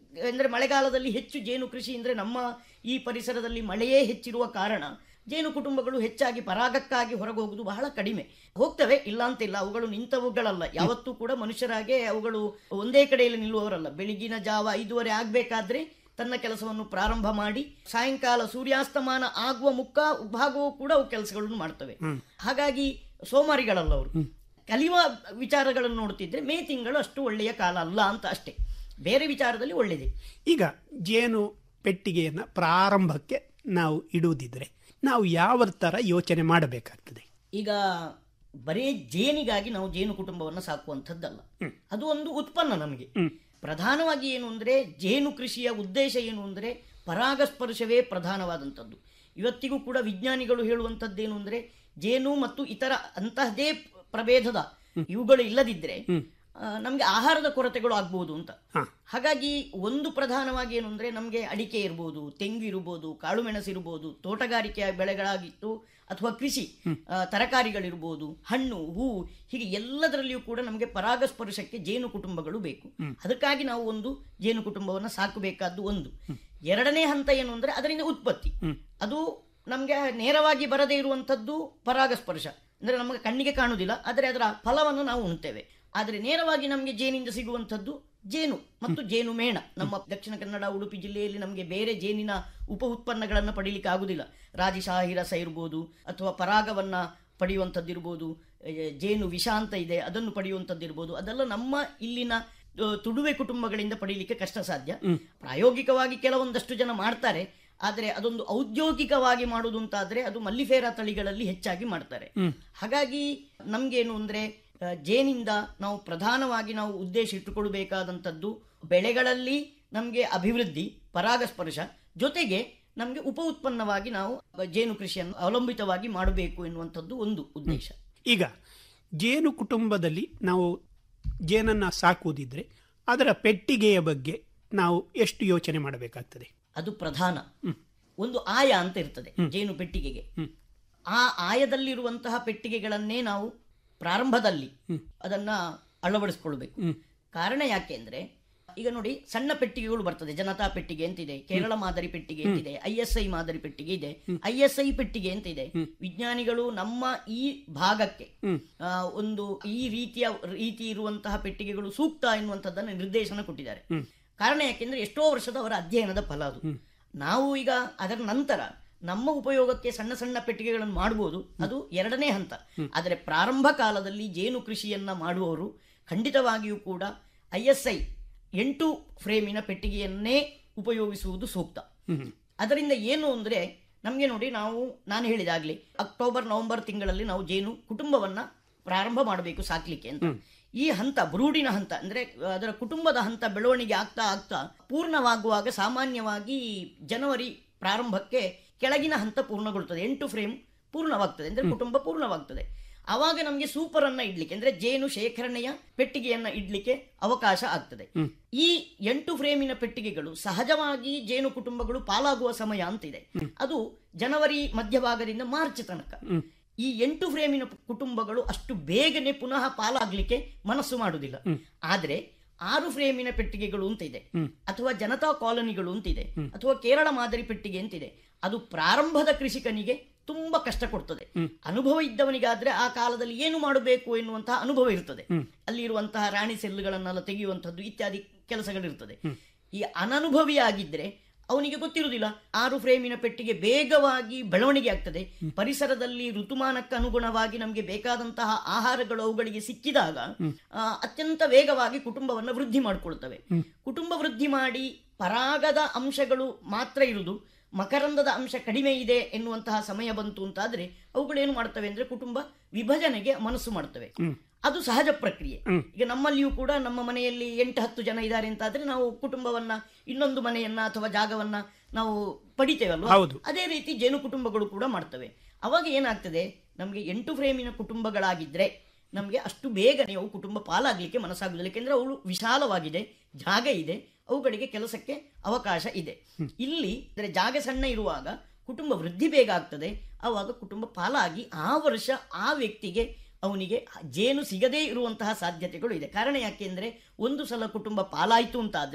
ಅಂದರೆ ಮಳೆಗಾಲದಲ್ಲಿ ಹೆಚ್ಚು ಜೇನು ಕೃಷಿ ಅಂದರೆ ನಮ್ಮ ಈ ಪರಿಸರದಲ್ಲಿ ಮಳೆಯೇ ಹೆಚ್ಚಿರುವ ಕಾರಣ ಜೇನು ಕುಟುಂಬಗಳು ಹೆಚ್ಚಾಗಿ ಪರಾಗಕ್ಕಾಗಿ ಹೊರಗೆ ಹೋಗುವುದು ಬಹಳ ಕಡಿಮೆ ಹೋಗ್ತವೆ ಇಲ್ಲ ಅಂತಿಲ್ಲ ಅವುಗಳು ನಿಂತವುಗಳಲ್ಲ ಯಾವತ್ತೂ ಕೂಡ ಮನುಷ್ಯರಾಗೆ ಅವುಗಳು ಒಂದೇ ಕಡೆಯಲ್ಲಿ ನಿಲ್ಲುವವರಲ್ಲ ಬೆಳಗಿನ ಜಾವ ಐದೂವರೆ ಆಗಬೇಕಾದ್ರೆ ತನ್ನ ಕೆಲಸವನ್ನು ಪ್ರಾರಂಭ ಮಾಡಿ ಸಾಯಂಕಾಲ ಸೂರ್ಯಾಸ್ತಮಾನ ಆಗುವ ಮುಖ ಭಾಗವೂ ಕೂಡ ಅವು ಕೆಲಸಗಳನ್ನು ಮಾಡ್ತವೆ ಹಾಗಾಗಿ ಸೋಮಾರಿಗಳಲ್ಲ ಅವರು ಕಲಿಯುವ ವಿಚಾರಗಳನ್ನು ನೋಡ್ತಿದ್ರೆ ಮೇ ತಿಂಗಳು ಅಷ್ಟು ಒಳ್ಳೆಯ ಕಾಲ ಅಲ್ಲ ಅಂತ ಅಷ್ಟೇ ಬೇರೆ ವಿಚಾರದಲ್ಲಿ ಒಳ್ಳೆಯದೇ ಈಗ ಜೇನು ಪೆಟ್ಟಿಗೆಯನ್ನು ಪ್ರಾರಂಭಕ್ಕೆ ನಾವು ಇಡುವುದಿದ್ರೆ ನಾವು ಯಾವ ಥರ ಯೋಚನೆ ಮಾಡಬೇಕಾಗ್ತದೆ ಈಗ ಬರೇ ಜೇನಿಗಾಗಿ ನಾವು ಜೇನು ಕುಟುಂಬವನ್ನು ಸಾಕುವಂಥದ್ದಲ್ಲ ಅದು ಒಂದು ಉತ್ಪನ್ನ ನಮಗೆ ಪ್ರಧಾನವಾಗಿ ಏನು ಅಂದರೆ ಜೇನು ಕೃಷಿಯ ಉದ್ದೇಶ ಏನು ಅಂದರೆ ಪರಾಗಸ್ಪರ್ಶವೇ ಪ್ರಧಾನವಾದಂಥದ್ದು ಇವತ್ತಿಗೂ ಕೂಡ ವಿಜ್ಞಾನಿಗಳು ಹೇಳುವಂಥದ್ದೇನು ಅಂದರೆ ಜೇನು ಮತ್ತು ಇತರ ಅಂತಹದೇ ಪ್ರಭೇದದ ಇವುಗಳು ಇಲ್ಲದಿದ್ದರೆ ನಮಗೆ ಆಹಾರದ ಕೊರತೆಗಳು ಆಗ್ಬೋದು ಅಂತ ಹಾಗಾಗಿ ಒಂದು ಪ್ರಧಾನವಾಗಿ ಏನು ಅಂದರೆ ನಮಗೆ ಅಡಿಕೆ ಇರ್ಬೋದು ತೆಂಗು ಇರ್ಬೋದು ಕಾಳುಮೆಣಸು ಇರ್ಬೋದು ತೋಟಗಾರಿಕೆಯ ಬೆಳೆಗಳಾಗಿತ್ತು ಅಥವಾ ಕೃಷಿ ಆ, ತರಕಾರಿಗಳಿರ್ಬೋದು ಹಣ್ಣು ಹೂವು ಹೀಗೆ ಎಲ್ಲದರಲ್ಲಿಯೂ ಕೂಡ ನಮಗೆ ಪರಾಗಸ್ಪರ್ಶಕ್ಕೆ ಜೇನು ಕುಟುಂಬಗಳು ಬೇಕು ಅದಕ್ಕಾಗಿ ನಾವು ಒಂದು ಜೇನು ಕುಟುಂಬವನ್ನು ಸಾಕಬೇಕಾದ್ದು ಒಂದು ಎರಡನೇ ಹಂತ ಏನು ಅಂದರೆ ಅದರಿಂದ ಉತ್ಪತ್ತಿ ಅದು ನಮಗೆ ನೇರವಾಗಿ ಬರದೇ ಇರುವಂಥದ್ದು ಪರಾಗಸ್ಪರ್ಶ ಅಂದರೆ ನಮಗೆ ಕಣ್ಣಿಗೆ ಕಾಣುವುದಿಲ್ಲ ಆದರೆ ಅದರ ಫಲವನ್ನು ನಾವು ಉಣ್ತೇವೆ ಆದರೆ ನೇರವಾಗಿ ನಮಗೆ ಜೇನಿಂದ ಸಿಗುವಂಥದ್ದು ಜೇನು ಮತ್ತು ಜೇನು ಮೇಣ ನಮ್ಮ ದಕ್ಷಿಣ ಕನ್ನಡ ಉಡುಪಿ ಜಿಲ್ಲೆಯಲ್ಲಿ ನಮಗೆ ಬೇರೆ ಜೇನಿನ ಉಪ ಉತ್ಪನ್ನಗಳನ್ನು ಪಡೀಲಿಕ್ಕೆ ಆಗುದಿಲ್ಲ ರಾಜಿಶಾಹಿ ರಸ ಇರ್ಬೋದು ಅಥವಾ ಪರಾಗವನ್ನ ಪಡೆಯುವಂಥದ್ದು ಇರ್ಬೋದು ಏ, ಜೇನು ವಿಷ ಅಂತ ಇದೆ ಅದನ್ನು ಪಡೆಯುವಂಥದ್ದು ಇರ್ಬೋದು ಅದೆಲ್ಲ ನಮ್ಮ ಇಲ್ಲಿನ ಆ, ತುಡುವೆ ಕುಟುಂಬಗಳಿಂದ ಪಡೀಲಿಕ್ಕೆ ಕಷ್ಟ ಸಾಧ್ಯ ಪ್ರಾಯೋಗಿಕವಾಗಿ ಕೆಲವೊಂದಷ್ಟು ಜನ ಮಾಡ್ತಾರೆ ಆದರೆ ಅದೊಂದು ಔದ್ಯೋಗಿಕವಾಗಿ ಮಾಡುವುದು ಅಂತಾದ್ರೆ ಅದು ಮಲ್ಲಿಫೇರ ತಳಿಗಳಲ್ಲಿ ಹೆಚ್ಚಾಗಿ ಮಾಡ್ತಾರೆ ಹಾಗಾಗಿ ನಮ್ಗೇನು ಅಂದ್ರೆ ಆ, ಜೇನಿಂದ ನಾವು ಪ್ರಧಾನವಾಗಿ ನಾವು ಉದ್ದೇಶ ಇಟ್ಟುಕೊಳ್ಬೇಕಾದಂಥದ್ದು ಬೆಳೆಗಳಲ್ಲಿ ನಮಗೆ ಅಭಿವೃದ್ಧಿ ಪರಾಗಸ್ಪರ್ಶ ಜೊತೆಗೆ ನಮಗೆ ಉಪ ಉತ್ಪನ್ನವಾಗಿ ನಾವು ಜೇನು ಕೃಷಿಯನ್ನು ಅವಲಂಬಿತವಾಗಿ ಮಾಡಬೇಕು ಎನ್ನುವಂಥದ್ದು ಒಂದು ಉದ್ದೇಶ ಈಗ ಜೇನು ಕುಟುಂಬದಲ್ಲಿ ನಾವು ಜೇನನ್ನು ಸಾಕುವುದಿದ್ರೆ ಅದರ ಪೆಟ್ಟಿಗೆಯ ಬಗ್ಗೆ ನಾವು ಎಷ್ಟು ಯೋಚನೆ ಮಾಡಬೇಕಾಗ್ತದೆ ಅದು ಪ್ರಧಾನ ಒಂದು ಆಯ ಅಂತ ಇರ್ತದೆ ಜೇನು ಪೆಟ್ಟಿಗೆಗೆ ಆ ಆಯದಲ್ಲಿರುವಂತಹ ಪೆಟ್ಟಿಗೆಗಳನ್ನೇ ನಾವು ಪ್ರಾರಂಭದಲ್ಲಿ ಅದನ್ನ ಅಳವಡಿಸ್ಕೊಳ್ಬೇಕು ಕಾರಣ ಯಾಕೆ ಅಂದ್ರೆ ಈಗ ನೋಡಿ ಸಣ್ಣ ಪೆಟ್ಟಿಗೆಗಳು ಬರ್ತದೆ ಜನತಾ ಪೆಟ್ಟಿಗೆ ಅಂತಿದೆ ಕೇರಳ ಮಾದರಿ ಪೆಟ್ಟಿಗೆ ಅಂತಿದೆ ಐ ಎಸ್ ಐ ಮಾದರಿ ಪೆಟ್ಟಿಗೆ ಇದೆ ಐ ಎಸ್ ಐ ಪೆಟ್ಟಿಗೆ ಅಂತಿದೆ ವಿಜ್ಞಾನಿಗಳು ನಮ್ಮ ಈ ಭಾಗಕ್ಕೆ ಆ, ಒಂದು ಈ ರೀತಿಯ ರೀತಿ ಇರುವಂತಹ ಪೆಟ್ಟಿಗೆಗಳು ಸೂಕ್ತ ಎನ್ನುವಂಥದ್ದನ್ನು ನಿರ್ದೇಶನ ಕೊಟ್ಟಿದ್ದಾರೆ ಕಾರಣ ಯಾಕೆಂದ್ರೆ ಎಷ್ಟೋ ವರ್ಷದ ಅವರ ಅಧ್ಯಯನದ ಫಲ ಅದು ನಾವು ಈಗ ಅದರ ನಂತರ ನಮ್ಮ ಉಪಯೋಗಕ್ಕೆ ಸಣ್ಣ ಸಣ್ಣ ಪೆಟ್ಟಿಗೆಗಳನ್ನು ಮಾಡಬಹುದು ಅದು ಎರಡನೇ ಹಂತ ಆದರೆ ಪ್ರಾರಂಭ ಕಾಲದಲ್ಲಿ ಜೇನು ಕೃಷಿಯನ್ನ ಮಾಡುವವರು ಖಂಡಿತವಾಗಿಯೂ ಕೂಡ ಐ ಎಸ್ ಐ ಎಂಟು ಫ್ರೇಮಿನ ಪೆಟ್ಟಿಗೆಯನ್ನೇ ಉಪಯೋಗಿಸುವುದು ಸೂಕ್ತ ಅದರಿಂದ ಏನು ಅಂದ್ರೆ ನಮಗೆ ನೋಡಿ ನಾವು ನಾನು ಹೇಳಿದಾಗ್ಲಿ ಅಕ್ಟೋಬರ್ ನವೆಂಬರ್ ತಿಂಗಳಲ್ಲಿ ನಾವು ಜೇನು ಕುಟುಂಬವನ್ನ ಪ್ರಾರಂಭ ಮಾಡಬೇಕು ಸಾಕ್ಲಿಕ್ಕೆ ಅಂತ ಈ ಹಂತ ಬ್ರೂಡಿನ ಹಂತ ಅಂದ್ರೆ ಅದರ ಕುಟುಂಬದ ಹಂತ ಬೆಳವಣಿಗೆ ಆಗ್ತಾ ಆಗ್ತಾ ಪೂರ್ಣವಾಗುವಾಗ ಸಾಮಾನ್ಯವಾಗಿ ಜನವರಿ ಪ್ರಾರಂಭಕ್ಕೆ ಕೆಳಗಿನ ಹಂತ ಪೂರ್ಣಗೊಳ್ಳುತ್ತದೆ ಎಂಟು ಫ್ರೇಮ್ ಪೂರ್ಣವಾಗ್ತದೆ ಅಂದ್ರೆ ಕುಟುಂಬ ಪೂರ್ಣವಾಗ್ತದೆ ಆವಾಗ ನಮಗೆ ಸೂಪರ್ ಅನ್ನ ಇಡ್ಲಿಕ್ಕೆ ಅಂದ್ರೆ ಜೇನು ಶೇಖರಣೆಯ ಪೆಟ್ಟಿಗೆಯನ್ನ ಇಡ್ಲಿಕ್ಕೆ ಅವಕಾಶ ಆಗ್ತದೆ ಈ ಎಂಟು ಫ್ರೇಮಿನ ಪೆಟ್ಟಿಗೆಗಳು ಸಹಜವಾಗಿ ಜೇನು ಕುಟುಂಬಗಳು ಪಾಲಾಗುವ ಸಮಯ ಅಂತಿದೆ ಅದು ಜನವರಿ ಮಧ್ಯಭಾಗದಿಂದ ಮಾರ್ಚ್ ತನಕ ಈ ಎಂಟು ಫ್ರೇಮಿನ ಕುಟುಂಬಗಳು ಅಷ್ಟು ಬೇಗನೆ ಪುನಃ ಪಾಲಾಗ್ಲಿಕ್ಕೆ ಮನಸ್ಸು ಮಾಡುವುದಿಲ್ಲ ಆದ್ರೆ ಆರು ಫ್ರೇಮಿನ ಪೆಟ್ಟಿಗೆಗಳು ಅಂತ ಇದೆ ಅಥವಾ ಜನತಾ ಕಾಲೋನಿಗಳು ಅಂತಿದೆ ಅಥವಾ ಕೇರಳ ಮಾದರಿ ಪೆಟ್ಟಿಗೆ ಅಂತಿದೆ ಅದು ಪ್ರಾರಂಭದ ಕೃಷಿಕನಿಗೆ ತುಂಬಾ ಕಷ್ಟ ಕೊಡ್ತದೆ ಅನುಭವ ಇದ್ದವನಿಗಾದ್ರೆ ಆ ಕಾಲದಲ್ಲಿ ಏನು ಮಾಡಬೇಕು ಎನ್ನುವಂತಹ ಅನುಭವ ಇರ್ತದೆ ಅಲ್ಲಿರುವಂತಹ ರಾಣಿ ಸೆಲ್ಲುಗಳನ್ನೆಲ್ಲ ತೆಗೆಯುವಂತದ್ದು ಇತ್ಯಾದಿ ಕೆಲಸಗಳಿರ್ತದೆ ಈ ಅನನುಭವಿ ಆಗಿದ್ರೆ ಅವನಿಗೆ ಗೊತ್ತಿರುವುದಿಲ್ಲ ಆರು ಫ್ರೇಮಿನ ಪೆಟ್ಟಿಗೆ ಬೇಗವಾಗಿ ಬೆಳವಣಿಗೆ ಆಗ್ತದೆ ಪರಿಸರದಲ್ಲಿ ಋತುಮಾನಕ್ಕೆ ಅನುಗುಣವಾಗಿ ನಮಗೆ ಬೇಕಾದಂತಹ ಆಹಾರಗಳು ಅವುಗಳಿಗೆ ಸಿಕ್ಕಿದಾಗ ಆ, ಅತ್ಯಂತ ವೇಗವಾಗಿ ಕುಟುಂಬವನ್ನು ವೃದ್ಧಿ ಮಾಡಿಕೊಳ್ತವೆ ಕುಟುಂಬ ವೃದ್ಧಿ ಮಾಡಿ ಪರಾಗದ ಅಂಶಗಳು ಮಾತ್ರ ಇರುವುದು ಮಕರಂದದ ಅಂಶ ಕಡಿಮೆ ಇದೆ ಎನ್ನುವಂತಹ ಸಮಯ ಬಂತು ಅಂತಾದ್ರೆ ಅವುಗಳೇನು ಮಾಡ್ತವೆ ಅಂದ್ರೆ ಕುಟುಂಬ ವಿಭಜನೆಗೆ ಮನಸ್ಸು ಮಾಡ್ತವೆ ಅದು ಸಹಜ ಪ್ರಕ್ರಿಯೆ ಈಗ ನಮ್ಮಲ್ಲಿಯೂ ಕೂಡ ನಮ್ಮ ಮನೆಯಲ್ಲಿ ಎಂಟು ಹತ್ತು ಜನ ಇದ್ದಾರೆ ಅಂತಾದ್ರೆ ನಾವು ಕುಟುಂಬವನ್ನ ಇನ್ನೊಂದು ಮನೆಯನ್ನ ಅಥವಾ ಜಾಗವನ್ನ ನಾವು ಪಡಿತೇವಲ್ವಾ ಹೌದು. ಅದೇ ರೀತಿ ಜೇನು ಕುಟುಂಬಗಳು ಕೂಡ ಮಾಡ್ತವೆ ಅವಾಗ ಏನಾಗ್ತದೆ ನಮಗೆ ಎಂಟು ಫ್ರೇಮಿನ ಕುಟುಂಬಗಳಾಗಿದ್ರೆ ನಮಗೆ ಅಷ್ಟು ಬೇಗನೆ ಅವು ಕುಟುಂಬ ಪಾಲಾಗಲಿಕ್ಕೆ ಮನಸ್ಸಾಗುವುದಿಲ್ಲ ಯಾಕೆಂದ್ರೆ ಅವಳು ವಿಶಾಲವಾಗಿದೆ ಜಾಗ ಇದೆ ಅವುಗಳಿಗೆ ಕೆಲಸಕ್ಕೆ ಅವಕಾಶ ಇದೆ ಇಲ್ಲಿ ಅಂದ್ರೆ ಜಾಗ ಸಣ್ಣ ಇರುವಾಗ ಕುಟುಂಬ ವೃದ್ಧಿ ಬೇಗ ಆಗ್ತದೆ ಆವಾಗ ಕುಟುಂಬ ಪಾಲಾಗಿ ಆ ವರ್ಷ ಆ ವ್ಯಕ್ತಿಗೆ ಅವನಿಗೆ ಜೇನು ಸಿಗದೇ ಇರುವಂತಹ ಸಾಧ್ಯತೆಗಳು ಇದೆ ಕಾರಣ ಯಾಕೆಂದ್ರೆ ಒಂದು ಸಲ ಕುಟುಂಬ ಪಾಲಾಯಿತು ಅಂತಾದ್ರೆ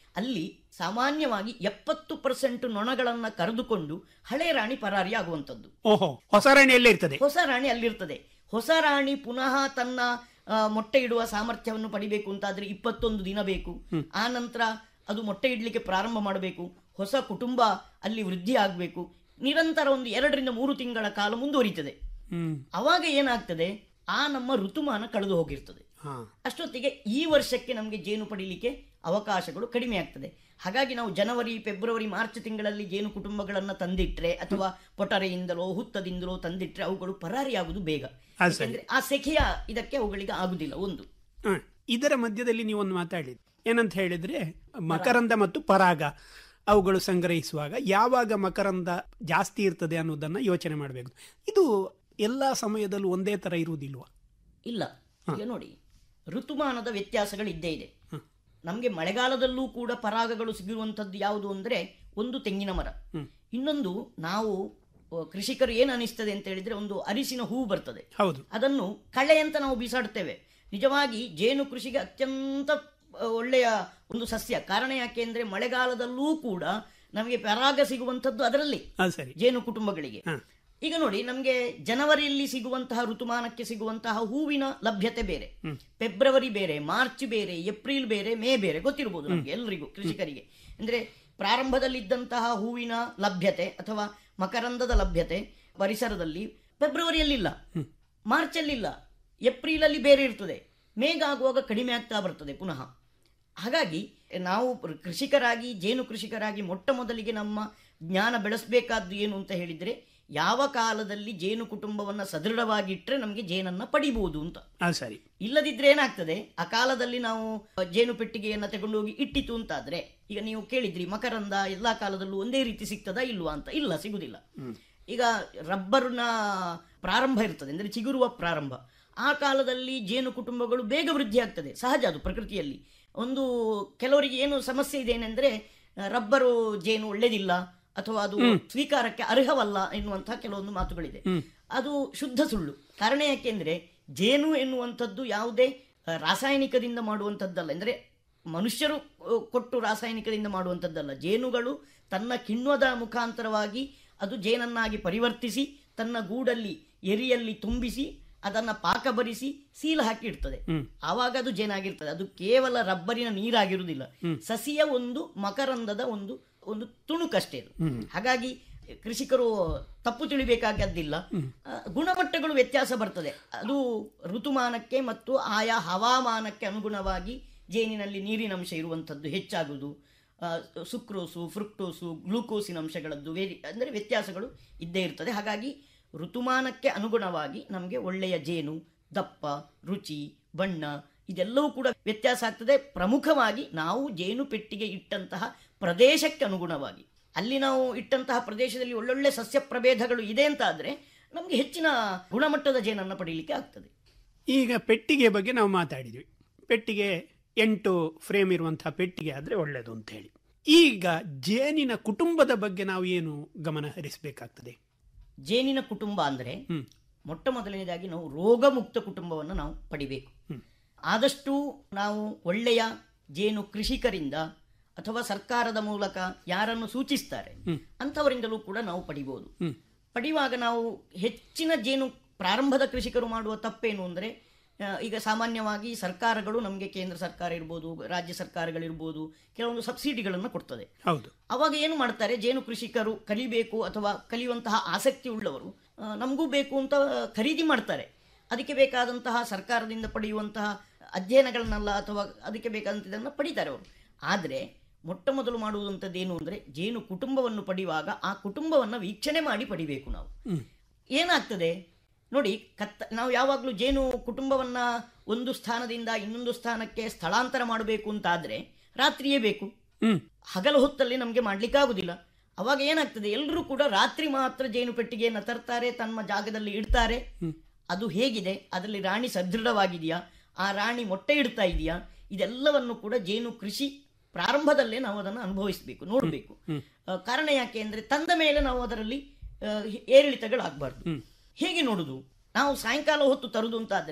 ಅಲ್ಲಿ ಸಾಮಾನ್ಯವಾಗಿ ಎಪ್ಪತ್ತು ಪರ್ಸೆಂಟ್ ನೊಣಗಳನ್ನ ಕರೆದುಕೊಂಡು ಹಳೆ ರಾಣಿ ಪರಾರಿ ಆಗುವಂಥದ್ದು ಓಹೋ ಹೊಸ ರಾಣಿ ಎಲ್ಲೇ ಇರ್ತದೆ ಹೊಸ ರಾಣಿ ಅಲ್ಲಿರ್ತದೆ ಹೊಸ ರಾಣಿ ಪುನಃ ತನ್ನ ಆ, ಮೊಟ್ಟೆ ಇಡುವ ಸಾಮರ್ಥ್ಯವನ್ನು ಪಡಿಬೇಕು ಅಂತಾದ್ರೆ ಇಪ್ಪತ್ತೊಂದು ದಿನ ಬೇಕು ಆ ನಂತರ ಅದು ಮೊಟ್ಟೆ ಇಡ್ಲಿಕ್ಕೆ ಪ್ರಾರಂಭ ಮಾಡಬೇಕು ಹೊಸ ಕುಟುಂಬ ಅಲ್ಲಿ ವೃದ್ಧಿ ಆಗಬೇಕು ನಿರಂತರ ಒಂದು ಎರಡರಿಂದ ಮೂರು ತಿಂಗಳ ಕಾಲ ಮುಂದುವರಿತದೆ ಹ್ಮ್ ಅವಾಗ ಏನಾಗ್ತದೆ ಆ ನಮ್ಮ ಋತುಮಾನ ಕಳೆದು ಹೋಗಿರ್ತದೆ ಹಾ ಅಷ್ಟೊತ್ತಿಗೆ ಈ ವರ್ಷಕ್ಕೆ ನಮಗೆ ಜೇನು ಪಡಿಲಿಕ್ಕೆ ಅವಕಾಶಗಳು ಕಡಿಮೆ ಆಗ್ತದೆ ಹಾಗಾಗಿ ನಾವು ಜನವರಿ ಫೆಬ್ರವರಿ ಮಾರ್ಚ್ ತಿಂಗಳಲ್ಲಿ ಜೇನು ಕುಟುಂಬಗಳನ್ನು ತಂದಿಟ್ರೆ ಅಥವಾ ಪೊಟರೆಯಿಂದಲೋ ಹುತ್ತದಿಂದಲೋ ತಂದಿಟ್ರೆ ಅವುಗಳು ಪರಾರಿಯಾಗುವುದು ಬೇಗ ಅದು ಸರಿ. ಯಾಕೆಂದ್ರೆ ಆ ಸೆಖೆಯ ಇದಕ್ಕೆ ಅವುಗಳಿಗೆ ಆಗುದಿಲ್ಲ ಒಂದು ಹ, ಇದರ ಮಧ್ಯದಲ್ಲಿ ನೀವೊಂದು ಮಾತಾಡಿದ್ರಿ ಏನಂತ ಹೇಳಿದ್ರೆ ಮಕರಂದ ಮತ್ತು ಪರಾಗ ಅವುಗಳು ಸಂಗ್ರಹಿಸುವಾಗ ಯಾವಾಗ ಮಕರಂದ ಜಾಸ್ತಿ ಇರ್ತದೆ ಅನ್ನೋದನ್ನ ಯೋಚನೆ ಮಾಡಬೇಕು ಇದು ಎಲ್ಲಾ ಸಮಯದಲ್ಲೂ ಒಂದೇ ತರ ಇರುವುದಿಲ್ವಾ ಇಲ್ಲ ಈಗ ನೋಡಿ ಋತುಮಾನದ ವ್ಯತ್ಯಾಸಗಳು ಇದ್ದೇ ಇದೆ ನಮಗೆ ಮಳೆಗಾಲದಲ್ಲೂ ಕೂಡ ಪರಾಗಗಳು ಸಿಗಿರುವಂಥದ್ದು ಯಾವುದು ಅಂದರೆ ಒಂದು ತೆಂಗಿನ ಮರ ಇನ್ನೊಂದು ನಾವು ಅಹ್, ಕೃಷಿಕರು ಏನು ಅನಿಸ್ತದೆ ಅಂತ ಹೇಳಿದ್ರೆ ಒಂದು ಅರಿಸಿನ ಹೂ ಬರ್ತದೆ ಹೌದು ಅದನ್ನು ಕಳೆ ಅಂತ ನಾವು ಬೀಸಾಡ್ತೇವೆ ನಿಜವಾಗಿ ಜೇನು ಕೃಷಿಗೆ ಅತ್ಯಂತ ಅಹ್, ಒಳ್ಳೆಯ ಒಂದು ಸಸ್ಯ ಕಾರಣ ಯಾಕೆ ಅಂದ್ರೆ ಮಳೆಗಾಲದಲ್ಲೂ ಕೂಡ ನಮಗೆ ಪರಾಗ ಸಿಗುವಂಥದ್ದು ಅದರಲ್ಲಿ ಅದು ಸರಿ ಜೇನು ಕುಟುಂಬಗಳಿಗೆ ಈಗ ನೋಡಿ ನಮಗೆ ಜನವರಿಯಲ್ಲಿ ಸಿಗುವಂತಹ ಋತುಮಾನಕ್ಕೆ ಸಿಗುವಂತಹ ಹೂವಿನ ಲಭ್ಯತೆ ಬೇರೆ ಫೆಬ್ರವರಿ ಬೇರೆ ಮಾರ್ಚ್ ಬೇರೆ ಏಪ್ರಿಲ್ ಬೇರೆ ಮೇ ಬೇರೆ ಗೊತ್ತಿರಬಹುದು ನಮಗೆ ಎಲ್ಲರಿಗೂ ಕೃಷಿಕರಿಗೆ ಅಂದ್ರೆ ಪ್ರಾರಂಭದಲ್ಲಿದ್ದಂತಹ ಹೂವಿನ ಲಭ್ಯತೆ ಅಥವಾ ಮಕರಂದದ ಲಭ್ಯತೆ ಪರಿಸರದಲ್ಲಿ ಫೆಬ್ರವರಿಯಲ್ಲಿಲ್ಲ ಮಾರ್ಚಲ್ಲಿಲ್ಲ ಏಪ್ರಿಲಲ್ಲಿ ಬೇರೆ ಇರ್ತದೆ ಮೇಗಾಗುವಾಗ ಕಡಿಮೆ ಆಗ್ತಾ ಬರ್ತದೆ ಪುನಃ ಹಾಗಾಗಿ ನಾವು ಕೃಷಿಕರಾಗಿ ಜೇನು ಕೃಷಿಕರಾಗಿ ಮೊಟ್ಟ ಮೊದಲಿಗೆ ನಮ್ಮ ಜ್ಞಾನ ಬೆಳೆಸಬೇಕಾದ್ದು ಏನು ಅಂತ ಹೇಳಿದ್ರೆ ಯಾವ ಕಾಲದಲ್ಲಿ ಜೇನು ಕುಟುಂಬವನ್ನ ಸದೃಢವಾಗಿಟ್ರೆ ನಮಗೆ ಜೇನನ್ನ ಪಡಿಬಹುದು ಅಂತ ಅದು ಸರಿ ಇಲ್ಲದಿದ್ರೆ ಏನಾಗ್ತದೆ ಆ ಕಾಲದಲ್ಲಿ ನಾವು ಜೇನು ಪೆಟ್ಟಿಗೆಯನ್ನ ತಗೊಂಡು ಹೋಗಿ ಇಟ್ಟಿತು ಅಂತಾದ್ರೆ ಈಗ ನೀವು ಕೇಳಿದ್ರಿ ಮಕರಂದ ಎಲ್ಲಾ ಕಾಲದಲ್ಲೂ ಒಂದೇ ರೀತಿ ಸಿಗ್ತದಾ ಇಲ್ವಾ ಅಂತ ಇಲ್ಲ ಸಿಗುದಿಲ್ಲ ಈಗ ರಬ್ಬರ್ನ ಪ್ರಾರಂಭ ಇರ್ತದೆ ಅಂದ್ರೆ ಚಿಗುರುವ ಪ್ರಾರಂಭ ಆ ಕಾಲದಲ್ಲಿ ಜೇನು ಕುಟುಂಬಗಳು ಬೇಗ ವೃದ್ಧಿ ಆಗ್ತದೆ ಸಹಜ ಅದು ಪ್ರಕೃತಿಯಲ್ಲಿ ಒಂದು ಕೆಲವರಿಗೆ ಏನು ಸಮಸ್ಯೆ ಇದೆ ಏನೆಂದ್ರೆ ಆ, ರಬ್ಬರು ಜೇನು ಒಳ್ಳೇದಿಲ್ಲ ಅಥವಾ ಅದು ಸ್ವೀಕಾರಕ್ಕೆ ಅರ್ಹವಲ್ಲ ಎನ್ನುವಂತಹ ಕೆಲವೊಂದು ಮಾತುಗಳಿದೆ ಅದು ಶುದ್ಧ ಸುಳ್ಳು ಕಾರಣ ಯಾಕೆಂದ್ರೆ ಜೇನು ಎನ್ನುವಂಥದ್ದು ಯಾವುದೇ ಆ, ರಾಸಾಯನಿಕದಿಂದ ಮಾಡುವಂಥದ್ದಲ್ಲ ಅಂದ್ರೆ ಮನುಷ್ಯರು ಆ, ಕೊಟ್ಟು ರಾಸಾಯನಿಕದಿಂದ ಮಾಡುವಂಥದ್ದಲ್ಲ ಜೇನುಗಳು ತನ್ನ ಕಿಣ್ವದ ಮುಖಾಂತರವಾಗಿ ಅದು ಜೇನನ್ನಾಗಿ ಪರಿವರ್ತಿಸಿ ತನ್ನ ಗೂಡಲ್ಲಿ ಎರಿಯಲ್ಲಿ ತುಂಬಿಸಿ ಅದನ್ನ ಪಾಕ ಬರಿಸಿ ಸೀಲ್ ಹಾಕಿ ಇಡ್ತದೆ ಆವಾಗ ಅದು ಜೇನಾಗಿರ್ತದೆ ಅದು ಕೇವಲ ರಬ್ಬರಿನ ನೀರಾಗಿರುವುದಿಲ್ಲ ಸಸಿಯ ಒಂದು ಮಕರಂದದ ಒಂದು ಒಂದು ತುಣುಕಷ್ಟೇ ಅದು ಹಾಗಾಗಿ ಕೃಷಿಕರು ತಪ್ಪು ತಿಳಿಬೇಕಾಗದ್ದಿಲ್ಲ ಆ, ಗುಣಮಟ್ಟಗಳು ವ್ಯತ್ಯಾಸ ಬರ್ತದೆ ಅದು ಋತುಮಾನಕ್ಕೆ ಮತ್ತು ಆಯಾ ಹವಾಮಾನಕ್ಕೆ ಅನುಗುಣವಾಗಿ ಜೇನಿನಲ್ಲಿ ನೀರಿನ ಅಂಶ ಇರುವಂಥದ್ದು ಹೆಚ್ಚಾಗುವುದು ಆ, ಸುಕ್ರೋಸು ಫ್ರುಕ್ಟೋಸು ಗ್ಲೂಕೋಸಿನ ಅಂಶಗಳದ್ದು ವೇರಿ ಅಂದರೆ ವ್ಯತ್ಯಾಸಗಳು ಇದ್ದೇ ಇರ್ತದೆ ಹಾಗಾಗಿ ಋತುಮಾನಕ್ಕೆ ಅನುಗುಣವಾಗಿ ನಮಗೆ ಒಳ್ಳೆಯ ಜೇನು ದಪ್ಪ ರುಚಿ ಬಣ್ಣ ಇದೆಲ್ಲವೂ ಕೂಡ ವ್ಯತ್ಯಾಸ ಆಗ್ತದೆ ಪ್ರಮುಖವಾಗಿ ನಾವು ಜೇನು ಪೆಟ್ಟಿಗೆ ಇಟ್ಟಂತಹ ಪ್ರದೇಶಕ್ಕೆ ಅನುಗುಣವಾಗಿ ಅಲ್ಲಿ ನಾವು ಇಟ್ಟಂತಹ ಪ್ರದೇಶದಲ್ಲಿ ಒಳ್ಳೊಳ್ಳೆ ಸಸ್ಯ ಪ್ರಭೇದಗಳು ಇದೆ ಅಂತ ಆದರೆ ನಮಗೆ ಹೆಚ್ಚಿನ ಗುಣಮಟ್ಟದ ಜೇನನ್ನು ಪಡೀಲಿಕ್ಕೆ ಆಗ್ತದೆ ಈಗ ಪೆಟ್ಟಿಗೆ ಬಗ್ಗೆ ನಾವು ಮಾತಾಡಿದ್ವಿ ಪೆಟ್ಟಿಗೆ ಎಂಟು ಫ್ರೇಮ್ ಇರುವಂತಹ ಪೆಟ್ಟಿಗೆ ಆದ್ರೆ ಒಳ್ಳೇದು ಅಂತ ಹೇಳಿ ಈಗ ಜೇನಿನ ಕುಟುಂಬದ ಬಗ್ಗೆ ನಾವು ಏನು ಗಮನ ಹರಿಸಬೇಕಾಗ್ತದೆ ಜೇನಿನ ಕುಟುಂಬ ಅಂದರೆ ಮೊಟ್ಟ ಮೊದಲನೇದಾಗಿ ನಾವು ರೋಗಮುಕ್ತ ಕುಟುಂಬವನ್ನು ನಾವು ಪಡಿಬೇಕು ಆದಷ್ಟು ನಾವು ಒಳ್ಳೆಯ ಜೇನು ಕೃಷಿಕರಿಂದ ಅಥವಾ ಸರ್ಕಾರದ ಮೂಲಕ ಯಾರನ್ನು ಸೂಚಿಸ್ತಾರೆ ಅಂಥವರಿಂದಲೂ ಕೂಡ ನಾವು ಪಡಿಬಹುದು ಪಡೆಯುವಾಗ ನಾವು ಹೆಚ್ಚಿನ ಜೇನು ಪ್ರಾರಂಭದ ಕೃಷಿಕರು ಮಾಡುವ ತಪ್ಪೇನು ಅಂದರೆ ಆ, ಈಗ ಸಾಮಾನ್ಯವಾಗಿ ಸರ್ಕಾರಗಳು ನಮಗೆ ಕೇಂದ್ರ ಸರ್ಕಾರ ಇರ್ಬೋದು ರಾಜ್ಯ ಸರ್ಕಾರಗಳಿರ್ಬೋದು ಕೆಲವೊಂದು ಸಬ್ಸಿಡಿಗಳನ್ನು ಕೊಡ್ತದೆ ಹೌದು ಅವಾಗ ಏನು ಮಾಡ್ತಾರೆ ಜೇನು ಕೃಷಿಕರು ಕಲಿಬೇಕು ಅಥವಾ ಕಲಿಯುವಂತಹ ಆಸಕ್ತಿ ಉಳ್ಳವರು ಆ, ನಮಗೂ ಬೇಕು ಅಂತ ಖರೀದಿ ಮಾಡ್ತಾರೆ ಅದಕ್ಕೆ ಬೇಕಾದಂತಹ ಸರ್ಕಾರದಿಂದ ಪಡೆಯುವಂತಹ ಅಧ್ಯಯನಗಳನ್ನೆಲ್ಲ ಅಥವಾ ಅದಕ್ಕೆ ಬೇಕಾದಂಥದ್ದನ್ನು ಪಡಿತಾರೆ ಅವರು ಆದರೆ ಮೊಟ್ಟ ಮೊದಲು ಮಾಡುವಂಥದ್ದು ಏನು ಅಂದರೆ ಜೇನು ಕುಟುಂಬವನ್ನು ಪಡೆಯುವಾಗ ಆ ಕುಟುಂಬವನ್ನು ವೀಕ್ಷಣೆ ಮಾಡಿ ಪಡಿಬೇಕು ನಾವು ಏನಾಗ್ತದೆ ನೋಡಿ ಕತ್ತ ನಾವು ಯಾವಾಗಲೂ ಜೇನು ಕುಟುಂಬವನ್ನ ಒಂದು ಸ್ಥಾನದಿಂದ ಇನ್ನೊಂದು ಸ್ಥಾನಕ್ಕೆ ಸ್ಥಳಾಂತರ ಮಾಡಬೇಕು ಅಂತಾದ್ರೆ ರಾತ್ರಿಯೇ ಬೇಕು ಹಗಲು ಹೊತ್ತಲ್ಲಿ ನಮಗೆ ಮಾಡ್ಲಿಕ್ಕಾಗುದಿಲ್ಲ ಅವಾಗ ಏನಾಗ್ತದೆ ಎಲ್ಲರೂ ಕೂಡ ರಾತ್ರಿ ಮಾತ್ರ ಜೇನು ಪೆಟ್ಟಿಗೆಯನ್ನು ತರ್ತಾರೆ ತಮ್ಮ ಜಾಗದಲ್ಲಿ ಇಡ್ತಾರೆ ಅದು ಹೇಗಿದೆ ಅದರಲ್ಲಿ ರಾಣಿ ಸದೃಢವಾಗಿದೆಯಾ ಆ ರಾಣಿ ಮೊಟ್ಟೆ ಇಡ್ತಾ ಇದೆಯಾ ಇದೆಲ್ಲವನ್ನು ಕೂಡ ಜೇನು ಕೃಷಿ ಪ್ರಾರಂಭದಲ್ಲೇ ನಾವು ಅದನ್ನು ಅನುಭವಿಸಬೇಕು ನೋಡಬೇಕು ಆ, ಕಾರಣ ಯಾಕೆ ಅಂದ್ರೆ ತಂದ ಮೇಲೆ ನಾವು ಅದರಲ್ಲಿ ಆ, ಏರಿಳಿತಗಳಾಗಬಾರ್ದು ಹೇಗೆ ನೋಡುದು ನಾವು ಸಾಯಂಕಾಲ ಹೊತ್ತು ತರುದು ಅಂತಾದ್ರೆ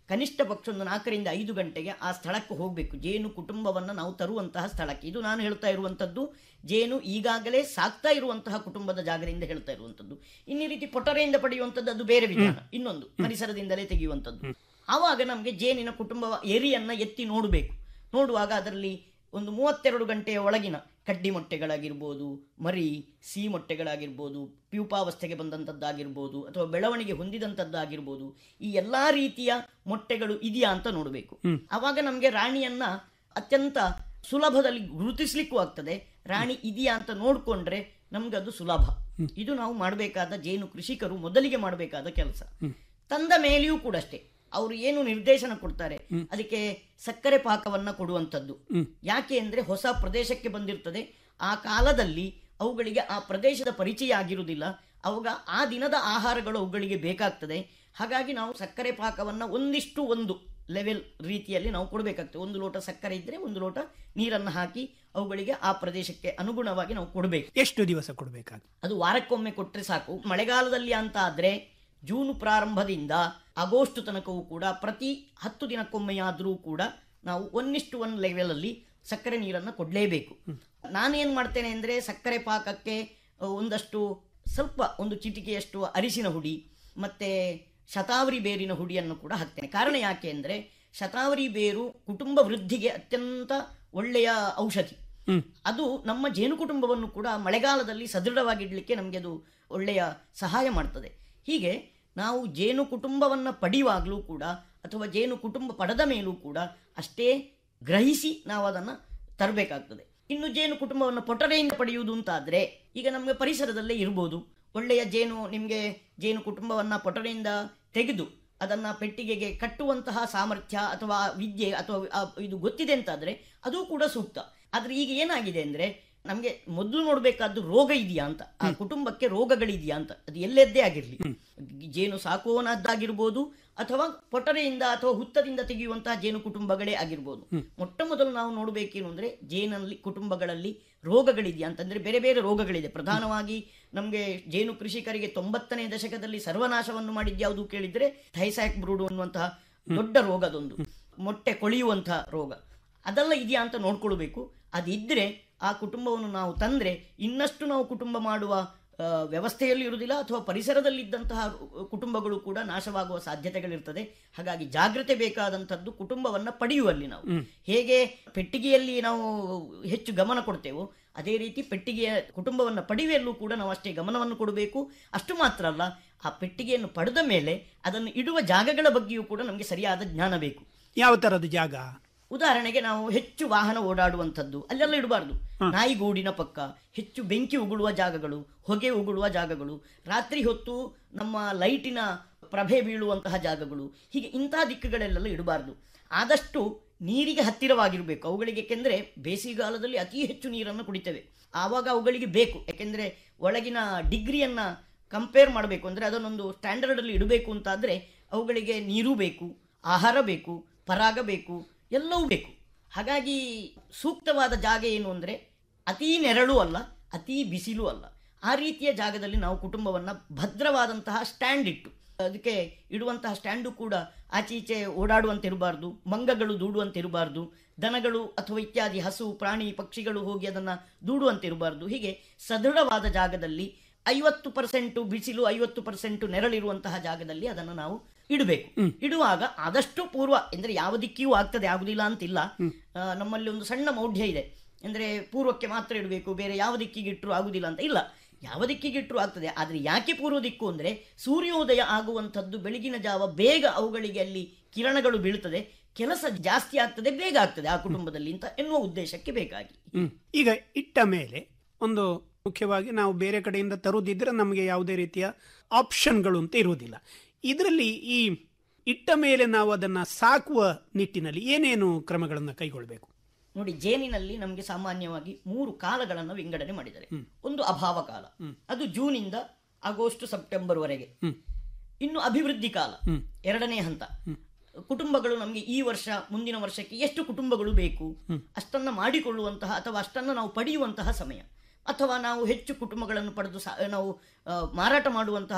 ಕನಿಷ್ಠ ಪಕ್ಷ ಒಂದು ನಾಲ್ಕರಿಂದ ಐದು ಗಂಟೆಗೆ ಆ ಸ್ಥಳಕ್ಕೆ ಹೋಗಬೇಕು ಜೇನು ಕುಟುಂಬವನ್ನು ನಾವು ತರುವಂತಹ ಸ್ಥಳಕ್ಕೆ ಇದು ನಾನು ಹೇಳ್ತಾ ಇರುವಂಥದ್ದು ಜೇನು ಈಗಾಗಲೇ ಸಾಕ್ತಾ ಇರುವಂತಹ ಕುಟುಂಬದ ಜಾಗದಿಂದ ಹೇಳ್ತಾ ಇರುವಂಥದ್ದು ಇನ್ನು ಈ ರೀತಿ ಪೊಟರೆಯಿಂದ ಪಡೆಯುವಂಥದ್ದು ಅದು ಬೇರೆ ವಿಧಾನ ಇನ್ನೊಂದು ಪರಿಸರದಿಂದಲೇ ತೆಗೆಯುವಂಥದ್ದು ಆವಾಗ ನಮಗೆ ಜೇನಿನ ಕುಟುಂಬ ಎರಿಯನ್ನ ಎತ್ತಿ ನೋಡಬೇಕು ನೋಡುವಾಗ ಅದರಲ್ಲಿ ಒಂದು ಮೂವತ್ತೆರಡು ಗಂಟೆಯ ಒಳಗಿನ ಕಡ್ಡಿ ಮೊಟ್ಟೆಗಳಾಗಿರ್ಬೋದು ಮರಿ ಸಿಹಿ ಮೊಟ್ಟೆಗಳಾಗಿರ್ಬೋದು ಪ್ಯೂಪಾವಸ್ಥೆಗೆ ಬಂದಂಥದ್ದಾಗಿರ್ಬೋದು ಅಥವಾ ಬೆಳವಣಿಗೆ ಹೊಂದಿದಂಥದ್ದಾಗಿರ್ಬೋದು ಈ ಎಲ್ಲ ರೀತಿಯ ಮೊಟ್ಟೆಗಳು ಇದೆಯಾ ಅಂತ ನೋಡಬೇಕು ಆವಾಗ ನಮಗೆ ರಾಣಿಯನ್ನ ಅತ್ಯಂತ ಸುಲಭದಲ್ಲಿ ಗುರುತಿಸ್ಲಿಕ್ಕೂ ಆಗ್ತದೆ ರಾಣಿ ಇದೆಯಾ ಅಂತ ನೋಡ್ಕೊಂಡ್ರೆ ನಮ್ಗೆ ಅದು ಸುಲಭ ಇದು ನಾವು ಮಾಡಬೇಕಾದ ಜೇನು ಕೃಷಿಕರು ಮೊದಲಿಗೆ ಮಾಡಬೇಕಾದ ಕೆಲಸ ತಂದ ಮೇಲೆಯೂ ಕೂಡ ಅಷ್ಟೇ ಅವರು ಏನು ನಿರ್ದೇಶನ ಕೊಡ್ತಾರೆ ಅದಕ್ಕೆ ಸಕ್ಕರೆ ಪಾಕವನ್ನ ಕೊಡುವಂಥದ್ದು ಯಾಕೆ ಅಂದ್ರೆ ಹೊಸ ಪ್ರದೇಶಕ್ಕೆ ಬಂದಿರ್ತದೆ ಆ ಕಾಲದಲ್ಲಿ ಅವುಗಳಿಗೆ ಆ ಪ್ರದೇಶದ ಪರಿಚಯ ಆಗಿರುವುದಿಲ್ಲ ಅವಾಗ ಆ ದಿನದ ಆಹಾರಗಳು ಅವುಗಳಿಗೆ ಬೇಕಾಗ್ತದೆ ಹಾಗಾಗಿ ನಾವು ಸಕ್ಕರೆ ಪಾಕವನ್ನ ಒಂದಿಷ್ಟು ಒಂದು ಲೆವೆಲ್ ರೀತಿಯಲ್ಲಿ ನಾವು ಕೊಡಬೇಕಾಗ್ತದೆ ಒಂದು ಲೋಟ ಸಕ್ಕರೆ ಇದ್ರೆ ಒಂದು ಲೋಟ ನೀರನ್ನು ಹಾಕಿ ಅವುಗಳಿಗೆ ಆ ಪ್ರದೇಶಕ್ಕೆ ಅನುಗುಣವಾಗಿ ನಾವು ಕೊಡಬೇಕು ಎಷ್ಟು ದಿವಸ ಕೊಡಬೇಕಾಗ ಅದು ವಾರಕ್ಕೊಮ್ಮೆ ಕೊಟ್ಟರೆ ಸಾಕು ಮಳೆಗಾಲದಲ್ಲಿ ಅಂತ ಆದ್ರೆ ಜೂನ್ ಪ್ರಾರಂಭದಿಂದ ಆಗಸ್ಟ್ ತನಕವೂ ಕೂಡ ಪ್ರತಿ ಹತ್ತು ದಿನಕ್ಕೊಮ್ಮೆಯಾದರೂ ಕೂಡ ನಾವು ಒಂದಿಷ್ಟು ಒನ್ ಲೆವೆಲ್ ಅಲ್ಲಿ ಸಕ್ಕರೆ ನೀರನ್ನು ಕೊಡಲೇಬೇಕು ನಾನೇನ್ ಮಾಡ್ತೇನೆ ಅಂದ್ರೆ ಸಕ್ಕರೆ ಪಾಕಕ್ಕೆ ಆ, ಒಂದಷ್ಟು ಸ್ವಲ್ಪ ಒಂದು ಚಿಟಿಕೆಯಷ್ಟು ಅರಿಶಿನ ಹುಡಿ ಮತ್ತೆ ಶತಾವರಿ ಬೇರಿನ ಹುಡಿಯನ್ನು ಕೂಡ ಹಾಕ್ತೇನೆ ಕಾರಣ ಯಾಕೆ ಅಂದ್ರೆ ಶತಾವರಿ ಬೇರು ಕುಟುಂಬ ವೃದ್ಧಿಗೆ ಅತ್ಯಂತ ಒಳ್ಳೆಯ ಔಷಧಿ ಅದು ನಮ್ಮ ಜೇನು ಕುಟುಂಬವನ್ನು ಕೂಡ ಮಳೆಗಾಲದಲ್ಲಿ ಸದೃಢವಾಗಿಡ್ಲಿಕ್ಕೆ ನಮಗೆ ಅದು ಒಳ್ಳೆಯ ಸಹಾಯ ಮಾಡ್ತದೆ ಹೀಗೆ ನಾವು ಜೇನು ಕುಟುಂಬವನ್ನು ಪಡೆಯುವಾಗಲೂ ಕೂಡ ಅಥವಾ ಜೇನು ಕುಟುಂಬ ಪಡೆದ ಮೇಲೂ ಕೂಡ ಅಷ್ಟೇ ಗ್ರಹಿಸಿ ನಾವು ಅದನ್ನು ತರಬೇಕಾಗ್ತದೆ ಇನ್ನು ಜೇನು ಕುಟುಂಬವನ್ನು ಪೊಟರೆಯಿಂದ ಪಡೆಯುವುದು ಅಂತಾದ್ರೆ ಈಗ ನಮಗೆ ಪರಿಸರದಲ್ಲೇ ಇರ್ಬೋದು ಒಳ್ಳೆಯ ಜೇನು ನಿಮಗೆ ಜೇನು ಕುಟುಂಬವನ್ನು ಪೊಟರೆಯಿಂದ ತೆಗೆದು ಅದನ್ನ ಪೆಟ್ಟಿಗೆಗೆ ಕಟ್ಟುವಂತಹ ಸಾಮರ್ಥ್ಯ ಅಥವಾ ವಿದ್ಯೆ ಅಥವಾ ಆ ಇದು ಗೊತ್ತಿದೆ ಅಂತಾದ್ರೆ ಅದು ಕೂಡ ಸೂಕ್ತ ಆದ್ರೆ ಈಗ ಏನಾಗಿದೆ ಅಂದ್ರೆ ನಮಗೆ ಮೊದಲು ನೋಡಬೇಕಾದ್ದು ರೋಗ ಇದೆಯಾ ಅಂತ ಆ ಕುಟುಂಬಕ್ಕೆ ರೋಗಗಳಿದೆಯಾ ಅಂತ ಅದು ಎಲ್ಲೆದ್ದೇ ಆಗಿರ್ಲಿ ಜೇನು ಸಾಕುವನದ್ದಾಗಿರ್ಬೋದು ಅಥವಾ ಪೊಟರೆಯಿಂದ ಅಥವಾ ಹುತ್ತದಿಂದ ತೆಗೆಯುವಂತಹ ಜೇನು ಕುಟುಂಬಗಳೇ ಆಗಿರ್ಬೋದು ಮೊಟ್ಟ ಮೊದಲು ನಾವು ನೋಡಬೇಕೇನು ಅಂದ್ರೆ ಜೇನಲ್ಲಿ ಕುಟುಂಬಗಳಲ್ಲಿ ರೋಗಗಳಿದೆಯಾ ಅಂತಂದ್ರೆ ಬೇರೆ ಬೇರೆ ರೋಗಗಳಿದೆ ಪ್ರಧಾನವಾಗಿ ನಮಗೆ ಜೇನು ಕೃಷಿಕರಿಗೆ ತೊಂಬತ್ತನೇ ದಶಕದಲ್ಲಿ ಸರ್ವನಾಶವನ್ನು ಮಾಡಿದ್ಯಾವುದು ಕೇಳಿದ್ರೆ ಥೈಸಾಕ್ ಬ್ರೂಡು ಅನ್ನುವಂತಹ ದೊಡ್ಡ ರೋಗ ಅದೊಂದು ಮೊಟ್ಟೆ ಕೊಳೆಯುವಂತಹ ರೋಗ ಅದೆಲ್ಲ ಇದೆಯಾ ಅಂತ ನೋಡ್ಕೊಳ್ಬೇಕು ಅದಿದ್ರೆ ಆ ಕುಟುಂಬವನ್ನು ನಾವು ತಂದ್ರೆ ಇನ್ನಷ್ಟು ನಾವು ಕುಟುಂಬ ಮಾಡುವ ಆ, ವ್ಯವಸ್ಥೆಯಲ್ಲಿ ಇರುವುದಿಲ್ಲ ಅಥವಾ ಪರಿಸರದಲ್ಲಿದ್ದಂತಹ ಕುಟುಂಬಗಳು ಕೂಡ ನಾಶವಾಗುವ ಸಾಧ್ಯತೆಗಳಿರ್ತದೆ ಹಾಗಾಗಿ ಜಾಗ್ರತೆ ಬೇಕಾದಂಥದ್ದು ಕುಟುಂಬವನ್ನ ಪಡೆಯುವಲ್ಲಿ ನಾವು ಹೇಗೆ ಪೆಟ್ಟಿಗೆಯಲ್ಲಿ ನಾವು ಹೆಚ್ಚು ಗಮನ ಕೊಡ್ತೇವೋ ಅದೇ ರೀತಿ ಪೆಟ್ಟಿಗೆಯ ಕುಟುಂಬವನ್ನು ಪಡೆಯುವಲ್ಲೂ ಕೂಡ ನಾವು ಅಷ್ಟೇ ಗಮನವನ್ನು ಕೊಡಬೇಕು ಅಷ್ಟು ಮಾತ್ರ ಅಲ್ಲ ಆ ಪೆಟ್ಟಿಗೆಯನ್ನು ಪಡೆದ ಮೇಲೆ ಅದನ್ನು ಇಡುವ ಜಾಗಗಳ ಬಗ್ಗೆಯೂ ಕೂಡ ನಮಗೆ ಸರಿಯಾದ ಜ್ಞಾನ ಬೇಕು ಯಾವ ತರದ ಜಾಗ ಉದಾಹರಣೆಗೆ ನಾವು ಹೆಚ್ಚು ವಾಹನ ಓಡಾಡುವಂಥದ್ದು ಅಲ್ಲೆಲ್ಲ ಇಡಬಾರ್ದು ನಾಯಿಗೂಡಿನ ಪಕ್ಕ ಹೆಚ್ಚು ಬೆಂಕಿ ಉಗುಳುವ ಜಾಗಗಳು ಹೊಗೆ ಉಗುಳುವ ಜಾಗಗಳು ರಾತ್ರಿ ಹೊತ್ತು ನಮ್ಮ ಲೈಟಿನ ಪ್ರಭೆ ಬೀಳುವಂತಹ ಜಾಗಗಳು ಹೀಗೆ ಇಂತಹ ದಿಕ್ಕುಗಳೆಲ್ಲ ಇಡಬಾರ್ದು ಆದಷ್ಟು ನೀರಿಗೆ ಹತ್ತಿರವಾಗಿರಬೇಕು ಅವುಗಳಿಗೆ ಯಾಕೆಂದ್ರೆ ಬೇಸಿಗೆಗಾಲದಲ್ಲಿ ಅತಿ ಹೆಚ್ಚು ನೀರನ್ನು ಕುಡಿತೇವೆ ಆವಾಗ ಅವುಗಳಿಗೆ ಬೇಕು ಯಾಕೆಂದ್ರೆ ಒಳಗಿನ ಡಿಗ್ರಿಯನ್ನ ಕಂಪೇರ್ ಮಾಡಬೇಕು ಅಂದ್ರೆ ಅದನ್ನೊಂದು ಸ್ಟ್ಯಾಂಡರ್ಡ್ ಅಲ್ಲಿ ಇಡಬೇಕು ಅಂತಾದ್ರೆ ಅವುಗಳಿಗೆ ನೀರು ಬೇಕು ಆಹಾರ ಬೇಕು ಪರಾಗ ಬೇಕು ಎಲ್ಲವೂ ಬೇಕು ಹಾಗಾಗಿ ಸೂಕ್ತವಾದ ಜಾಗ ಏನು ಅಂದರೆ ಅತೀ ನೆರಳು ಅಲ್ಲ ಅತೀ ಬಿಸಿಲು ಅಲ್ಲ ಆ ರೀತಿಯ ಜಾಗದಲ್ಲಿ ನಾವು ಕುಟುಂಬವನ್ನು ಭದ್ರವಾದಂತಹ ಸ್ಟ್ಯಾಂಡ್ ಇಟ್ಟು ಅದಕ್ಕೆ ಇಡುವಂತಹ ಸ್ಟ್ಯಾಂಡು ಕೂಡ ಆಚೆ ಈಚೆ ಓಡಾಡುವಂತೆ ಇರಬಾರ್ದು ಮಂಗಗಳು ದೂಡುವಂತೆ ಇರಬಾರ್ದು ದನಗಳು ಅಥವಾ ಇತ್ಯಾದಿ ಹಸು ಪ್ರಾಣಿ ಪಕ್ಷಿಗಳು ಹೋಗಿ ಅದನ್ನು ದೂಡುವಂತೆ ಇರಬಾರ್ದು ಹೀಗೆ ಸದೃಢವಾದ ಜಾಗದಲ್ಲಿ ಐವತ್ತು ಪರ್ಸೆಂಟು ಬಿಸಿಲು ಐವತ್ತು ಪರ್ಸೆಂಟು ನೆರಳಿರುವಂತಹ ಜಾಗದಲ್ಲಿ ಅದನ್ನು ನಾವು ಇಡಬೇಕು ಇಡುವಾಗ ಆದಷ್ಟು ಪೂರ್ವ ಅಂದ್ರೆ ಯಾವ ದಿಕ್ಕಿಯೂ ಆಗ್ತದೆ ಆಗುದಿಲ್ಲ ಅಂತಿಲ್ಲ ಆ, ನಮ್ಮಲ್ಲಿ ಒಂದು ಸಣ್ಣ ಮೌಢ್ಯ ಇದೆ ಅಂದ್ರೆ ಪೂರ್ವಕ್ಕೆ ಮಾತ್ರ ಇಡಬೇಕು ಬೇರೆ ಯಾವ ದಿಕ್ಕಿಗೆ ಇಟ್ಟರು ಆಗುದಿಲ್ಲ ಅಂತ ಇಲ್ಲ ಯಾವ ದಿಕ್ಕಿಗೆ ಇಟ್ಟರು ಆಗ್ತದೆ ಆದ್ರೆ ಯಾಕೆ ಪೂರ್ವ ದಿಕ್ಕು ಅಂದ್ರೆ ಸೂರ್ಯೋದಯ ಆಗುವಂಥದ್ದು ಬೆಳಗಿನ ಜಾವ ಬೇಗ ಅವುಗಳಿಗೆ ಅಲ್ಲಿ ಕಿರಣಗಳು ಬೀಳ್ತದೆ ಕೆಲಸ ಜಾಸ್ತಿ ಆಗ್ತದೆ ಬೇಗ ಆಗ್ತದೆ ಆ ಕುಟುಂಬದಲ್ಲಿ ಅಂತ ಎನ್ನುವ ಉದ್ದೇಶಕ್ಕೆ ಬೇಕಾಗಿ ಈಗ ಇಟ್ಟ ಮೇಲೆ ಒಂದು ಮುಖ್ಯವಾಗಿ ನಾವು ಬೇರೆ ಕಡೆಯಿಂದ ತರುವುದಿದ್ರೆ ನಮಗೆ ಯಾವುದೇ ರೀತಿಯ ಆಪ್ಷನ್ಗಳು ಅಂತ ಇರುವುದಿಲ್ಲ ಇದರಲ್ಲಿ ಈ ಇಟ್ಟ ಮೇಲೆ ನಾವು ಅದನ್ನ ಸಾಕುವ ನಿಟ್ಟಿನಲ್ಲಿ ಏನೇನು ಕ್ರಮಗಳನ್ನು ಕೈಗೊಳ್ಳಬೇಕು ನೋಡಿ ಜೇನಿನಲ್ಲಿ ನಮಗೆ ಸಾಮಾನ್ಯವಾಗಿ ಮೂರು ಕಾಲಗಳನ್ನು ವಿಂಗಡಣೆ ಮಾಡಿದ್ದಾರೆ ಒಂದು ಅಭಾವ ಕಾಲ ಅದು ಜೂನಿಂದ ಆಗಸ್ಟ್ ಸೆಪ್ಟೆಂಬರ್ ವರೆಗೆ ಇನ್ನು ಅಭಿವೃದ್ಧಿ ಕಾಲ ಎರಡನೇ ಹಂತ ಕುಟುಂಬಗಳು ನಮಗೆ ಈ ವರ್ಷ ಮುಂದಿನ ವರ್ಷಕ್ಕೆ ಎಷ್ಟು ಕುಟುಂಬಗಳು ಬೇಕು ಅಷ್ಟನ್ನ ಮಾಡಿಕೊಳ್ಳುವಂತಹ ಅಥವಾ ಅಷ್ಟನ್ನ ನಾವು ಪಡೆಯುವಂತಹ ಸಮಯ ಅಥವಾ ನಾವು ಹೆಚ್ಚು ಕುಟುಂಬಗಳನ್ನು ಪಡೆದು ಸಾ- ನಾವು ಆ, ಮಾರಾಟ ಮಾಡುವಂತಹ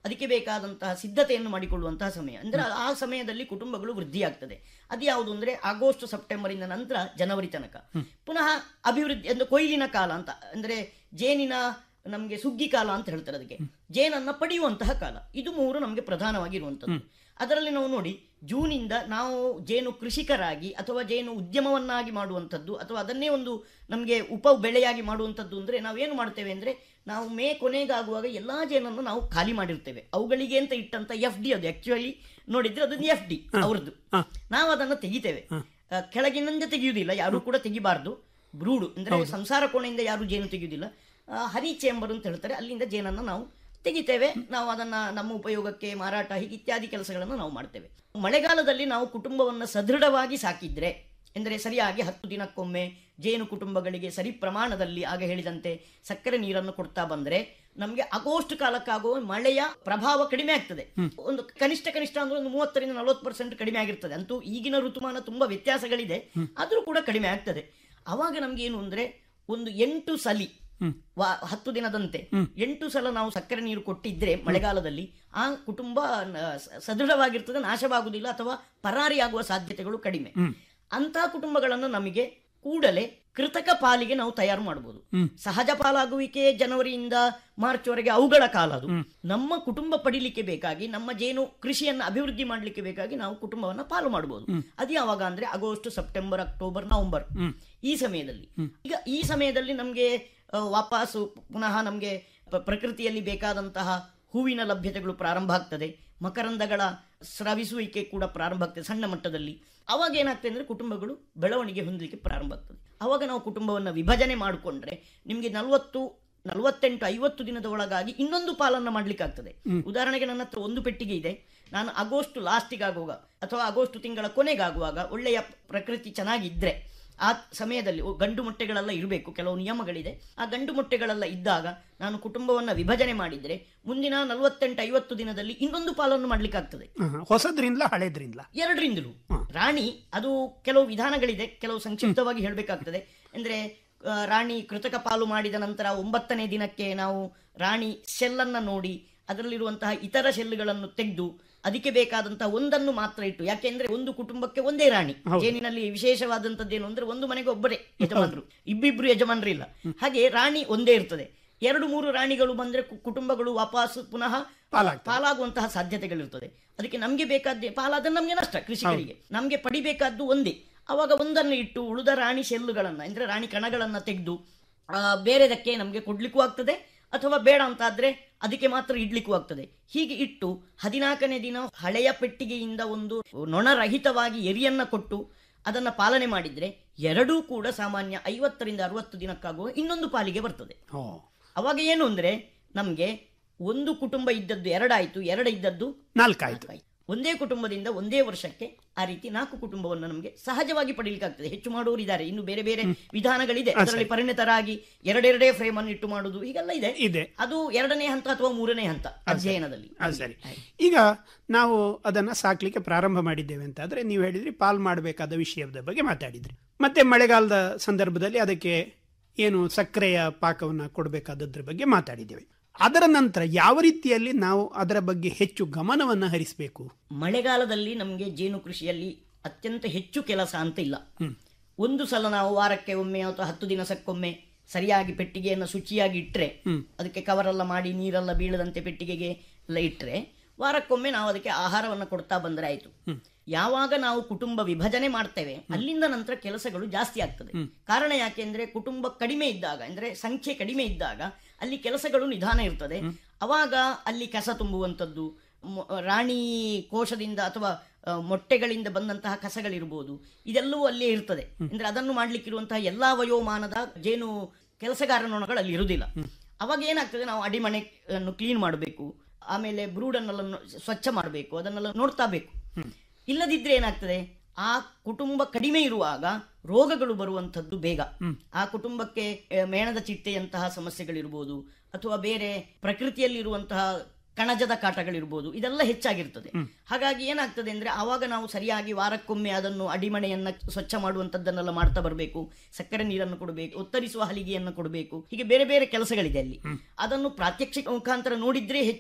ಅದಕ್ಕೆ ಬೇಕಾದಂತಹ ಸಿದ್ಧತೆಯನ್ನು ಮಾಡಿಕೊಳ್ಳುವಂತಹ ಸಮಯ ಅಂದ್ರೆ ಆ ಸಮಯದಲ್ಲಿ ಕುಟುಂಬಗಳು ವೃದ್ಧಿಯಾಗ್ತದೆ ಅದು ಯಾವುದು ಅಂದ್ರೆ ಆಗಸ್ಟ್ ಸೆಪ್ಟೆಂಬರ್ ಇಂದ ನಂತರ ಜನವರಿ ತನಕ ಪುನಃ ಅಭಿವೃದ್ಧಿ ಅಂದ್ರೆ ಕೊಯ್ಲಿನ ಕಾಲ ಅಂತ ಅಂದ್ರೆ ಜೇನಿನ ನಮಗೆ ಸುಗ್ಗಿ ಕಾಲ ಅಂತ ಹೇಳ್ತಾರೆ ಅದಕ್ಕೆ ಜೇನನ್ನ ಪಡೆಯುವಂತಹ ಕಾಲ ಇದು ಮೂರು ನಮಗೆ ಪ್ರಧಾನವಾಗಿರುವಂಥದ್ದು ಅದರಲ್ಲಿ ನಾವು ನೋಡಿ ಜೂನಿಂದ ನಾವು ಜೇನು ಕೃಷಿಕರಾಗಿ ಅಥವಾ ಜೇನು ಉದ್ಯಮವನ್ನಾಗಿ ಮಾಡುವಂಥದ್ದು ಅಥವಾ ಅದನ್ನೇ ಒಂದು ನಮಗೆ ಉಪ ಬೆಳೆಯಾಗಿ ಮಾಡುವಂಥದ್ದು ಅಂದರೆ ನಾವೇನು ಮಾಡ್ತೇವೆ ಅಂದರೆ ನಾವು ಮೇ ಕೊನೆಗಾಗುವಾಗ ಎಲ್ಲ ಜೇನನ್ನು ನಾವು ಖಾಲಿ ಮಾಡಿರ್ತೇವೆ ಅವುಗಳಿಗೆ ಅಂತ ಇಟ್ಟಂತ ಎಫ್ ಡಿ ಅದು ಆಕ್ಚುಲಿ ನೋಡಿದ್ರೆ ಅದು ಎಫ್ ಡಿ ಅವ್ರದ್ದು ನಾವು ಅದನ್ನು ತೆಗಿತೇವೆ ಆ, ಕೆಳಗಿನಿಂದ ತೆಗೆಯುವುದಿಲ್ಲ ಯಾರು ಕೂಡ ತೆಗಿಬಾರ್ದು ಬ್ರೂಡು ಅಂದ್ರೆ ಹೌದು. ಸಂಸಾರ ಕೋಣೆಯಿಂದ ಯಾರು ಜೇನು ತೆಗೆಯುವುದಿಲ್ಲ ಆ, ಹನಿ ಚೇಂಬರ್ ಅಂತ ಹೇಳ್ತಾರೆ ಅಲ್ಲಿಂದ ಜೇನನ್ನು ನಾವು ತೆಗಿತೇವೆ ನಾವು ಅದನ್ನ ನಮ್ಮ ಉಪಯೋಗಕ್ಕೆ ಮಾರಾಟ ಹೀಗೆ ಇತ್ಯಾದಿ ಕೆಲಸಗಳನ್ನು ನಾವು ಮಾಡ್ತೇವೆ ಮಳೆಗಾಲದಲ್ಲಿ ನಾವು ಕುಟುಂಬವನ್ನು ಸದೃಢವಾಗಿ ಸಾಕಿದ್ರೆ ಎಂದರೆ ಸರಿಯಾಗಿ ಹತ್ತು ದಿನಕ್ಕೊಮ್ಮೆ ಜೇನು ಕುಟುಂಬಗಳಿಗೆ ಸರಿ ಪ್ರಮಾಣದಲ್ಲಿ ಆಗ ಹೇಳಿದಂತೆ ಸಕ್ಕರೆ ನೀರನ್ನು ಕೊಡ್ತಾ ಬಂದ್ರೆ ನಮಗೆ ಆಗಸ್ಟ್ ಕಾಲಕ್ಕಾಗುವ ಮಳೆಯ ಪ್ರಭಾವ ಕಡಿಮೆ ಆಗ್ತದೆ ಒಂದು ಕನಿಷ್ಠ ಕನಿಷ್ಠ ಅಂದ್ರೆ ಒಂದು ಮೂವತ್ತರಿಂದ ನಲವತ್ತು ಪರ್ಸೆಂಟ್ ಕಡಿಮೆ ಆಗಿರ್ತದೆ ಅಂತೂ ಈಗಿನ ಋತುಮಾನ ತುಂಬಾ ವ್ಯತ್ಯಾಸಗಳಿದೆ ಆದ್ರೂ ಕೂಡ ಕಡಿಮೆ ಆಗ್ತದೆ ಅವಾಗ ನಮ್ಗೆ ಏನು ಅಂದ್ರೆ ಒಂದು ಎಂಟು ಸಲಿ ವಾ- ಹತ್ತು ದಿನದಂತೆ ಎಂಟು ಸಲ ನಾವು ಸಕ್ಕರೆ ನೀರು ಕೊಟ್ಟಿದ್ರೆ ಮಳೆಗಾಲದಲ್ಲಿ ಆ ಕುಟುಂಬ ನ- ಸ- ಸದೃಢವಾಗಿರ್ತದೆ ನಾಶವಾಗುವುದಿಲ್ಲ ಅಥವಾ ಪರಾರಿಯಾಗುವ ಸಾಧ್ಯತೆಗಳು ಕಡಿಮೆ ಅಂತಹ ಕುಟುಂಬಗಳನ್ನು ನಮಗೆ ಕೂಡಲೇ ಕೃತಕ ಪಾಲಿಗೆ ನಾವು ತಯಾರು ಮಾಡಬಹುದು ಸಹಜ ಪಾಲಾಗುವಿಕೆ ಜನವರಿಯಿಂದ ಮಾರ್ಚ್ ವರೆಗೆ ಅವುಗಳ ಕಾಲ ಅದು ನಮ್ಮ ಕುಟುಂಬ ಪಡಿಲಿಕ್ಕೆ ಬೇಕಾಗಿ ನಮ್ಮ ಜೇನು ಕೃಷಿಯನ್ನು ಅಭಿವೃದ್ಧಿ ಮಾಡಲಿಕ್ಕೆ ಬೇಕಾಗಿ ನಾವು ಕುಟುಂಬವನ್ನ ಪಾಲು ಮಾಡಬಹುದು ಅದು ಯಾವಾಗ ಅಂದ್ರೆ ಆಗಸ್ಟ್ ಸೆಪ್ಟೆಂಬರ್ ಅಕ್ಟೋಬರ್ ನವೆಂಬರ್ ಈ ಸಮಯದಲ್ಲಿ ಈಗ ಈ ಸಮಯದಲ್ಲಿ ನಮಗೆ ವಾಪಸ್ಸು ಪುನಃ ನಮಗೆ ಪ್ರಕೃತಿಯಲ್ಲಿ ಬೇಕಾದಂತಹ ಹೂವಿನ ಲಭ್ಯತೆಗಳು ಪ್ರಾರಂಭ ಆಗ್ತದೆ ಮಕರಂದಗಳ ಸ್ರವಿಸುವಿಕೆ ಕೂಡ ಪ್ರಾರಂಭ ಆಗ್ತದೆ ಸಣ್ಣ ಮಟ್ಟದಲ್ಲಿ ಅವಾಗ ಏನಾಗ್ತದೆ ಅಂದ್ರೆ ಕುಟುಂಬಗಳು ಬೆಳವಣಿಗೆ ಹೊಂದಲಿಕ್ಕೆ ಪ್ರಾರಂಭ ಆಗ್ತದೆ ಅವಾಗ ನಾವು ಕುಟುಂಬವನ್ನು ವಿಭಜನೆ ಮಾಡಿಕೊಂಡ್ರೆ ನಿಮಗೆ ನಲವತ್ತು ನಲವತ್ತೆಂಟು ಐವತ್ತು ದಿನದ ಒಳಗಾಗಿ ಇನ್ನೊಂದು ಪಾಲನ್ನ ಮಾಡ್ಲಿಕ್ಕೆ ಆಗ್ತದೆ ಉದಾಹರಣೆಗೆ ನನ್ನ ಹತ್ರ ಒಂದು ಪೆಟ್ಟಿಗೆ ಇದೆ ನಾನು ಆಗಸ್ಟ್ ಲಾಸ್ಟಿಗೆ ಆಗುವಾಗ ಅಥವಾ ಆಗಸ್ಟ್ ತಿಂಗಳ ಕೊನೆಗಾಗುವಾಗ ಒಳ್ಳೆಯ ಪ್ರಕೃತಿ ಚೆನ್ನಾಗಿದ್ರೆ ಆ ಸಮಯದಲ್ಲಿ ಓ, ಗಂಡು ಮೊಟ್ಟೆಗಳೆಲ್ಲ ಇರಬೇಕು ಕೆಲವು ನಿಯಮಗಳಿದೆ ಆ ಗಂಡು ಮೊಟ್ಟೆಗಳೆಲ್ಲ ಇದ್ದಾಗ ನಾನು ಕುಟುಂಬವನ್ನ ವಿಭಜನೆ ಮಾಡಿದ್ರೆ ಮುಂದಿನ ನಲವತ್ತೆಂಟು ಐವತ್ತು ದಿನದಲ್ಲಿ ಇನ್ನೊಂದು ಪಾಲನ್ನು ಮಾಡ್ಲಿಕ್ಕಾಗ್ತದೆ ಹೊಸದ್ರಿಂದಲ ಹಳೇದ್ರಿಂದಲ ಎರಡರಿಂದಲೂ ರಾಣಿ ಅದು ಕೆಲವು ವಿಧಾನಗಳಿದೆ ಕೆಲವು ಸಂಕ್ಷಿಪ್ತವಾಗಿ ಹೇಳಬೇಕಾಗ್ತದೆ ಅಂದ್ರೆ ಆ, ರಾಣಿ ಕೃತಕ ಪಾಲು ಮಾಡಿದ ನಂತರ ಒಂಬತ್ತನೇ ದಿನಕ್ಕೆ ನಾವು ರಾಣಿ ಶೆಲ್ಲನ್ನ ನೋಡಿ ಅದರಲ್ಲಿರುವಂತಹ ಇತರ ಶೆಲ್ಲುಗಳನ್ನು ತೆಗೆದು ಅದಕ್ಕೆ ಬೇಕಾದಂತಹ ಒಂದನ್ನು ಮಾತ್ರ ಇಟ್ಟು ಯಾಕೆಂದ್ರೆ ಒಂದು ಕುಟುಂಬಕ್ಕೆ ಒಂದೇ ರಾಣಿ ಹೌದು. ಜೇನಿನಲ್ಲಿ ವಿಶೇಷವಾದಂತದ್ದೇನು ಅಂದ್ರೆ ಒಂದು ಮನೆಗೆ ಒಬ್ಬರೇ ಯಜಮಾನರು ಇಬ್ಬಿಬ್ರು ಯಜಮಾನರು ಇಲ್ಲ ಹಾಗೆ ರಾಣಿ ಒಂದೇ ಇರ್ತದೆ ಎರಡು ಮೂರು ರಾಣಿಗಳು ಬಂದ್ರೆ ಕು- ಕುಟುಂಬಗಳು ವಾಪಸ್ ಪುನಃ ಪಾಲಾಗುವಂತಹ ಸಾಧ್ಯತೆಗಳಿರ್ತದೆ ಅದಕ್ಕೆ ನಮ್ಗೆ ಬೇಕಾದ ಪಾಲಾದ್ರೆ ನಮ್ಗೆ ನಷ್ಟ ಕೃಷಿಕರಿಗೆ ನಮ್ಗೆ ಪಡಿಬೇಕಾದ್ದು ಒಂದೇ ಅವಾಗ ಒಂದನ್ನು ಇಟ್ಟು ಉಳಿದ ರಾಣಿ ಶೆಲ್ಲುಗಳನ್ನ ಅಂದ್ರೆ ರಾಣಿ ಕಣಗಳನ್ನ ತೆಗೆದು ಬೇರೆದಕ್ಕೆ ನಮ್ಗೆ ಕೊಡ್ಲಿಕ್ಕೂ ಆಗ್ತದೆ ಅಥವಾ ಬೇಡ ಅಂತ ಆದ್ರೆ ಅದಕ್ಕೆ ಮಾತ್ರ ಇಡ್ಲಿಕ್ಕೂ ಆಗ್ತದೆ ಹೀಗೆ ಇಟ್ಟು ಹದಿನಾಲ್ಕನೇ ದಿನ ಹಳೆಯ ಪೆಟ್ಟಿಗೆಯಿಂದ ಒಂದು ನೊಣರಹಿತವಾಗಿ ಎರಿಯನ್ನ ಕೊಟ್ಟು ಅದನ್ನ ಪಾಲನೆ ಮಾಡಿದ್ರೆ ಎರಡೂ ಕೂಡ ಸಾಮಾನ್ಯ ಐವತ್ತರಿಂದ ಅರವತ್ತು ದಿನಕ್ಕಾಗುವ ಇನ್ನೊಂದು ಪಾಲಿಗೆ ಬರ್ತದೆ ಅವಾಗ ಏನು ಅಂದ್ರೆ ನಮ್ಗೆ ಒಂದು ಕುಟುಂಬ ಇದ್ದದ್ದು ಎರಡಾಯ್ತು ಎರಡು ಇದ್ದದ್ದು ನಾಲ್ಕಾಯ್ತು ಒಂದೇ ಕುಟುಂಬದಿಂದ ಒಂದೇ ವರ್ಷಕ್ಕೆ ಆ ರೀತಿ ನಾಲ್ಕು ಕುಟುಂಬವನ್ನು ನಮಗೆ ಸಹಜವಾಗಿ ಪಡೀಲಿಕ್ಕೆ ಆಗ್ತದೆ ಹೆಚ್ಚು ಮಾಡುವವರು ಇದ್ದಾರೆ ಇನ್ನು ಬೇರೆ ಬೇರೆ ವಿಧಾನಗಳಿದೆ ಹಾ, ಅದರಲ್ಲಿ ಸರಿ. ಪರಿಣಿತರಾಗಿ ಎರಡೆರಡೇ ಫ್ರೇಮ್ ಅನ್ನು ಇಟ್ಟು ಮಾಡುದು ಹೀಗೆಲ್ಲ ಇದೆ ಇದೆ ಅದು ಎರಡನೇ ಹಂತ ಅಥವಾ ಮೂರನೇ ಹಂತ ಅಧ್ಯಯನದಲ್ಲಿ ಆ, ಸರಿ ಈಗ ನಾವು ಅದನ್ನ ಸಾಕ್ಲಿಕ್ಕೆ ಪ್ರಾರಂಭ ಮಾಡಿದ್ದೇವೆ ಅಂತ ಆದ್ರೆ ನೀವು ಹೇಳಿದ್ರಿ ಪಾಲ್ ಮಾಡಬೇಕಾದ ವಿಷಯದ ಬಗ್ಗೆ ಮಾತಾಡಿದ್ರಿ ಮತ್ತೆ ಮಳೆಗಾಲದ ಸಂದರ್ಭದಲ್ಲಿ ಅದಕ್ಕೆ ಏನು ಸಕ್ಕರೆಯ ಪಾಕವನ್ನ ಕೊಡಬೇಕಾದದ್ರ ಬಗ್ಗೆ ಮಾತಾಡಿದ್ದೇವೆ ಅದರ ನಂತರ ಯಾವ ರೀತಿಯಲ್ಲಿ ನಾವು ಅದರ ಬಗ್ಗೆ ಹೆಚ್ಚು ಗಮನವನ್ನ ಹರಿಸಬೇಕು ಮಳೆಗಾಲದಲ್ಲಿ ನಮಗೆ ಜೇನು ಕೃಷಿಯಲ್ಲಿ ಅತ್ಯಂತ ಹೆಚ್ಚು ಕೆಲಸ ಅಂತ ಇಲ್ಲ ಒಂದು ಸಲ ನಾವು ವಾರಕ್ಕೆ ಒಮ್ಮೆ ಅಥವಾ ಹತ್ತು ದಿನಸಕ್ಕೊಮ್ಮೆ ಸರಿಯಾಗಿ ಪೆಟ್ಟಿಗೆಯನ್ನು ಶುಚಿಯಾಗಿ ಇಟ್ಟರೆ ಅದಕ್ಕೆ ಕವರೆಲ್ಲ ಮಾಡಿ ನೀರೆಲ್ಲ ಬೀಳದಂತೆ ಪೆಟ್ಟಿಗೆಗೆ ಎಲ್ಲ ಇಟ್ಟರೆ ವಾರಕ್ಕೊಮ್ಮೆ ನಾವು ಅದಕ್ಕೆ ಆಹಾರವನ್ನು ಕೊಡ್ತಾ ಬಂದರೆ ಆಯ್ತು ಯಾವಾಗ ನಾವು ಕುಟುಂಬ ವಿಭಜನೆ ಮಾಡ್ತೇವೆ ಅಲ್ಲಿಂದ ನಂತರ ಕೆಲಸಗಳು ಜಾಸ್ತಿ ಆಗ್ತದೆ ಕಾರಣ ಯಾಕೆಂದ್ರೆ ಕುಟುಂಬ ಕಡಿಮೆ ಇದ್ದಾಗ ಅಂದ್ರೆ ಸಂಖ್ಯೆ ಕಡಿಮೆ ಇದ್ದಾಗ ಅಲ್ಲಿ ಕೆಲಸಗಳು ನಿಧಾನ ಇರ್ತದೆ ಅವಾಗ ಅಲ್ಲಿ ಕಸ ತುಂಬುವಂಥದ್ದು ಮೊ- ರಾಣಿ ಕೋಶದಿಂದ ಅಥವಾ ಆ, ಮೊಟ್ಟೆಗಳಿಂದ ಬಂದಂತಹ ಕಸಗಳಿರ್ಬೋದು ಇದೆಲ್ಲವೂ ಅಲ್ಲೇ ಇರ್ತದೆ ಅಂದ್ರೆ ಅದನ್ನು ಮಾಡ್ಲಿಕ್ಕಿರುವಂತಹ ಎಲ್ಲಾ ವಯೋಮಾನದ ಜೇನು ಕೆಲಸಗಾರನೊಣಗಳು ಅಲ್ಲಿ ಇರುವುದಿಲ್ಲ ಅವಾಗ ಏನಾಗ್ತದೆ ನಾವು ಅಡಿಮನೆಯನ್ನು ಕ್ಲೀನ್ ಮಾಡಬೇಕು ಆಮೇಲೆ ಬ್ರೂಡನ್ನೆಲ್ಲ ನೊ- ಸ್ವಚ್ಛ ಮಾಡಬೇಕು ಅದನ್ನೆಲ್ಲ ನೋಡ್ತಾ ಬೇಕು ಇಲ್ಲದಿದ್ರೆ ಏನಾಗ್ತದೆ ಆ ಕುಟುಂಬ ಕಡಿಮೆ ಇರುವಾಗ ರೋಗಗಳು ಬರುವಂಥದ್ದು ಬೇಗ ಆ ಕುಟುಂಬಕ್ಕೆ ಆ, ಮೇಣದ ಚಿಟ್ಟೆಯಂತಹ ಸಮಸ್ಯೆಗಳಿರ್ಬೋದು ಅಥವಾ ಬೇರೆ ಪ್ರಕೃತಿಯಲ್ಲಿರುವಂತಹ ಕಣಜದ ಕಾಟಗಳಿರ್ಬೋದು ಇದೆಲ್ಲ ಹೆಚ್ಚಾಗಿರ್ತದೆ ಹಾಗಾಗಿ ಏನಾಗ್ತದೆ ಅಂದ್ರೆ ಆವಾಗ ನಾವು ಸರಿಯಾಗಿ ವಾರಕ್ಕೊಮ್ಮೆ ಅದನ್ನು ಅಡಿಮಣೆಯನ್ನ ಸ್ವಚ್ಛ ಮಾಡುವಂತದ್ದನ್ನೆಲ್ಲ ಮಾಡ್ತಾ ಬರಬೇಕು ಸಕ್ಕರೆ ನೀರನ್ನು ಕೊಡಬೇಕು ಉತ್ತರಿಸುವ ಹಲಿಗೆಯನ್ನು ಕೊಡಬೇಕು ಹೀಗೆ ಬೇರೆ ಬೇರೆ ಕೆಲಸಗಳಿದೆ ಅಲ್ಲಿ ಅದನ್ನು ಪ್ರಾತ್ಯಕ್ಷಿಕ ಮುಖಾಂತರ ನೋಡಿದ್ರೆ ಹೆಚ್ಚು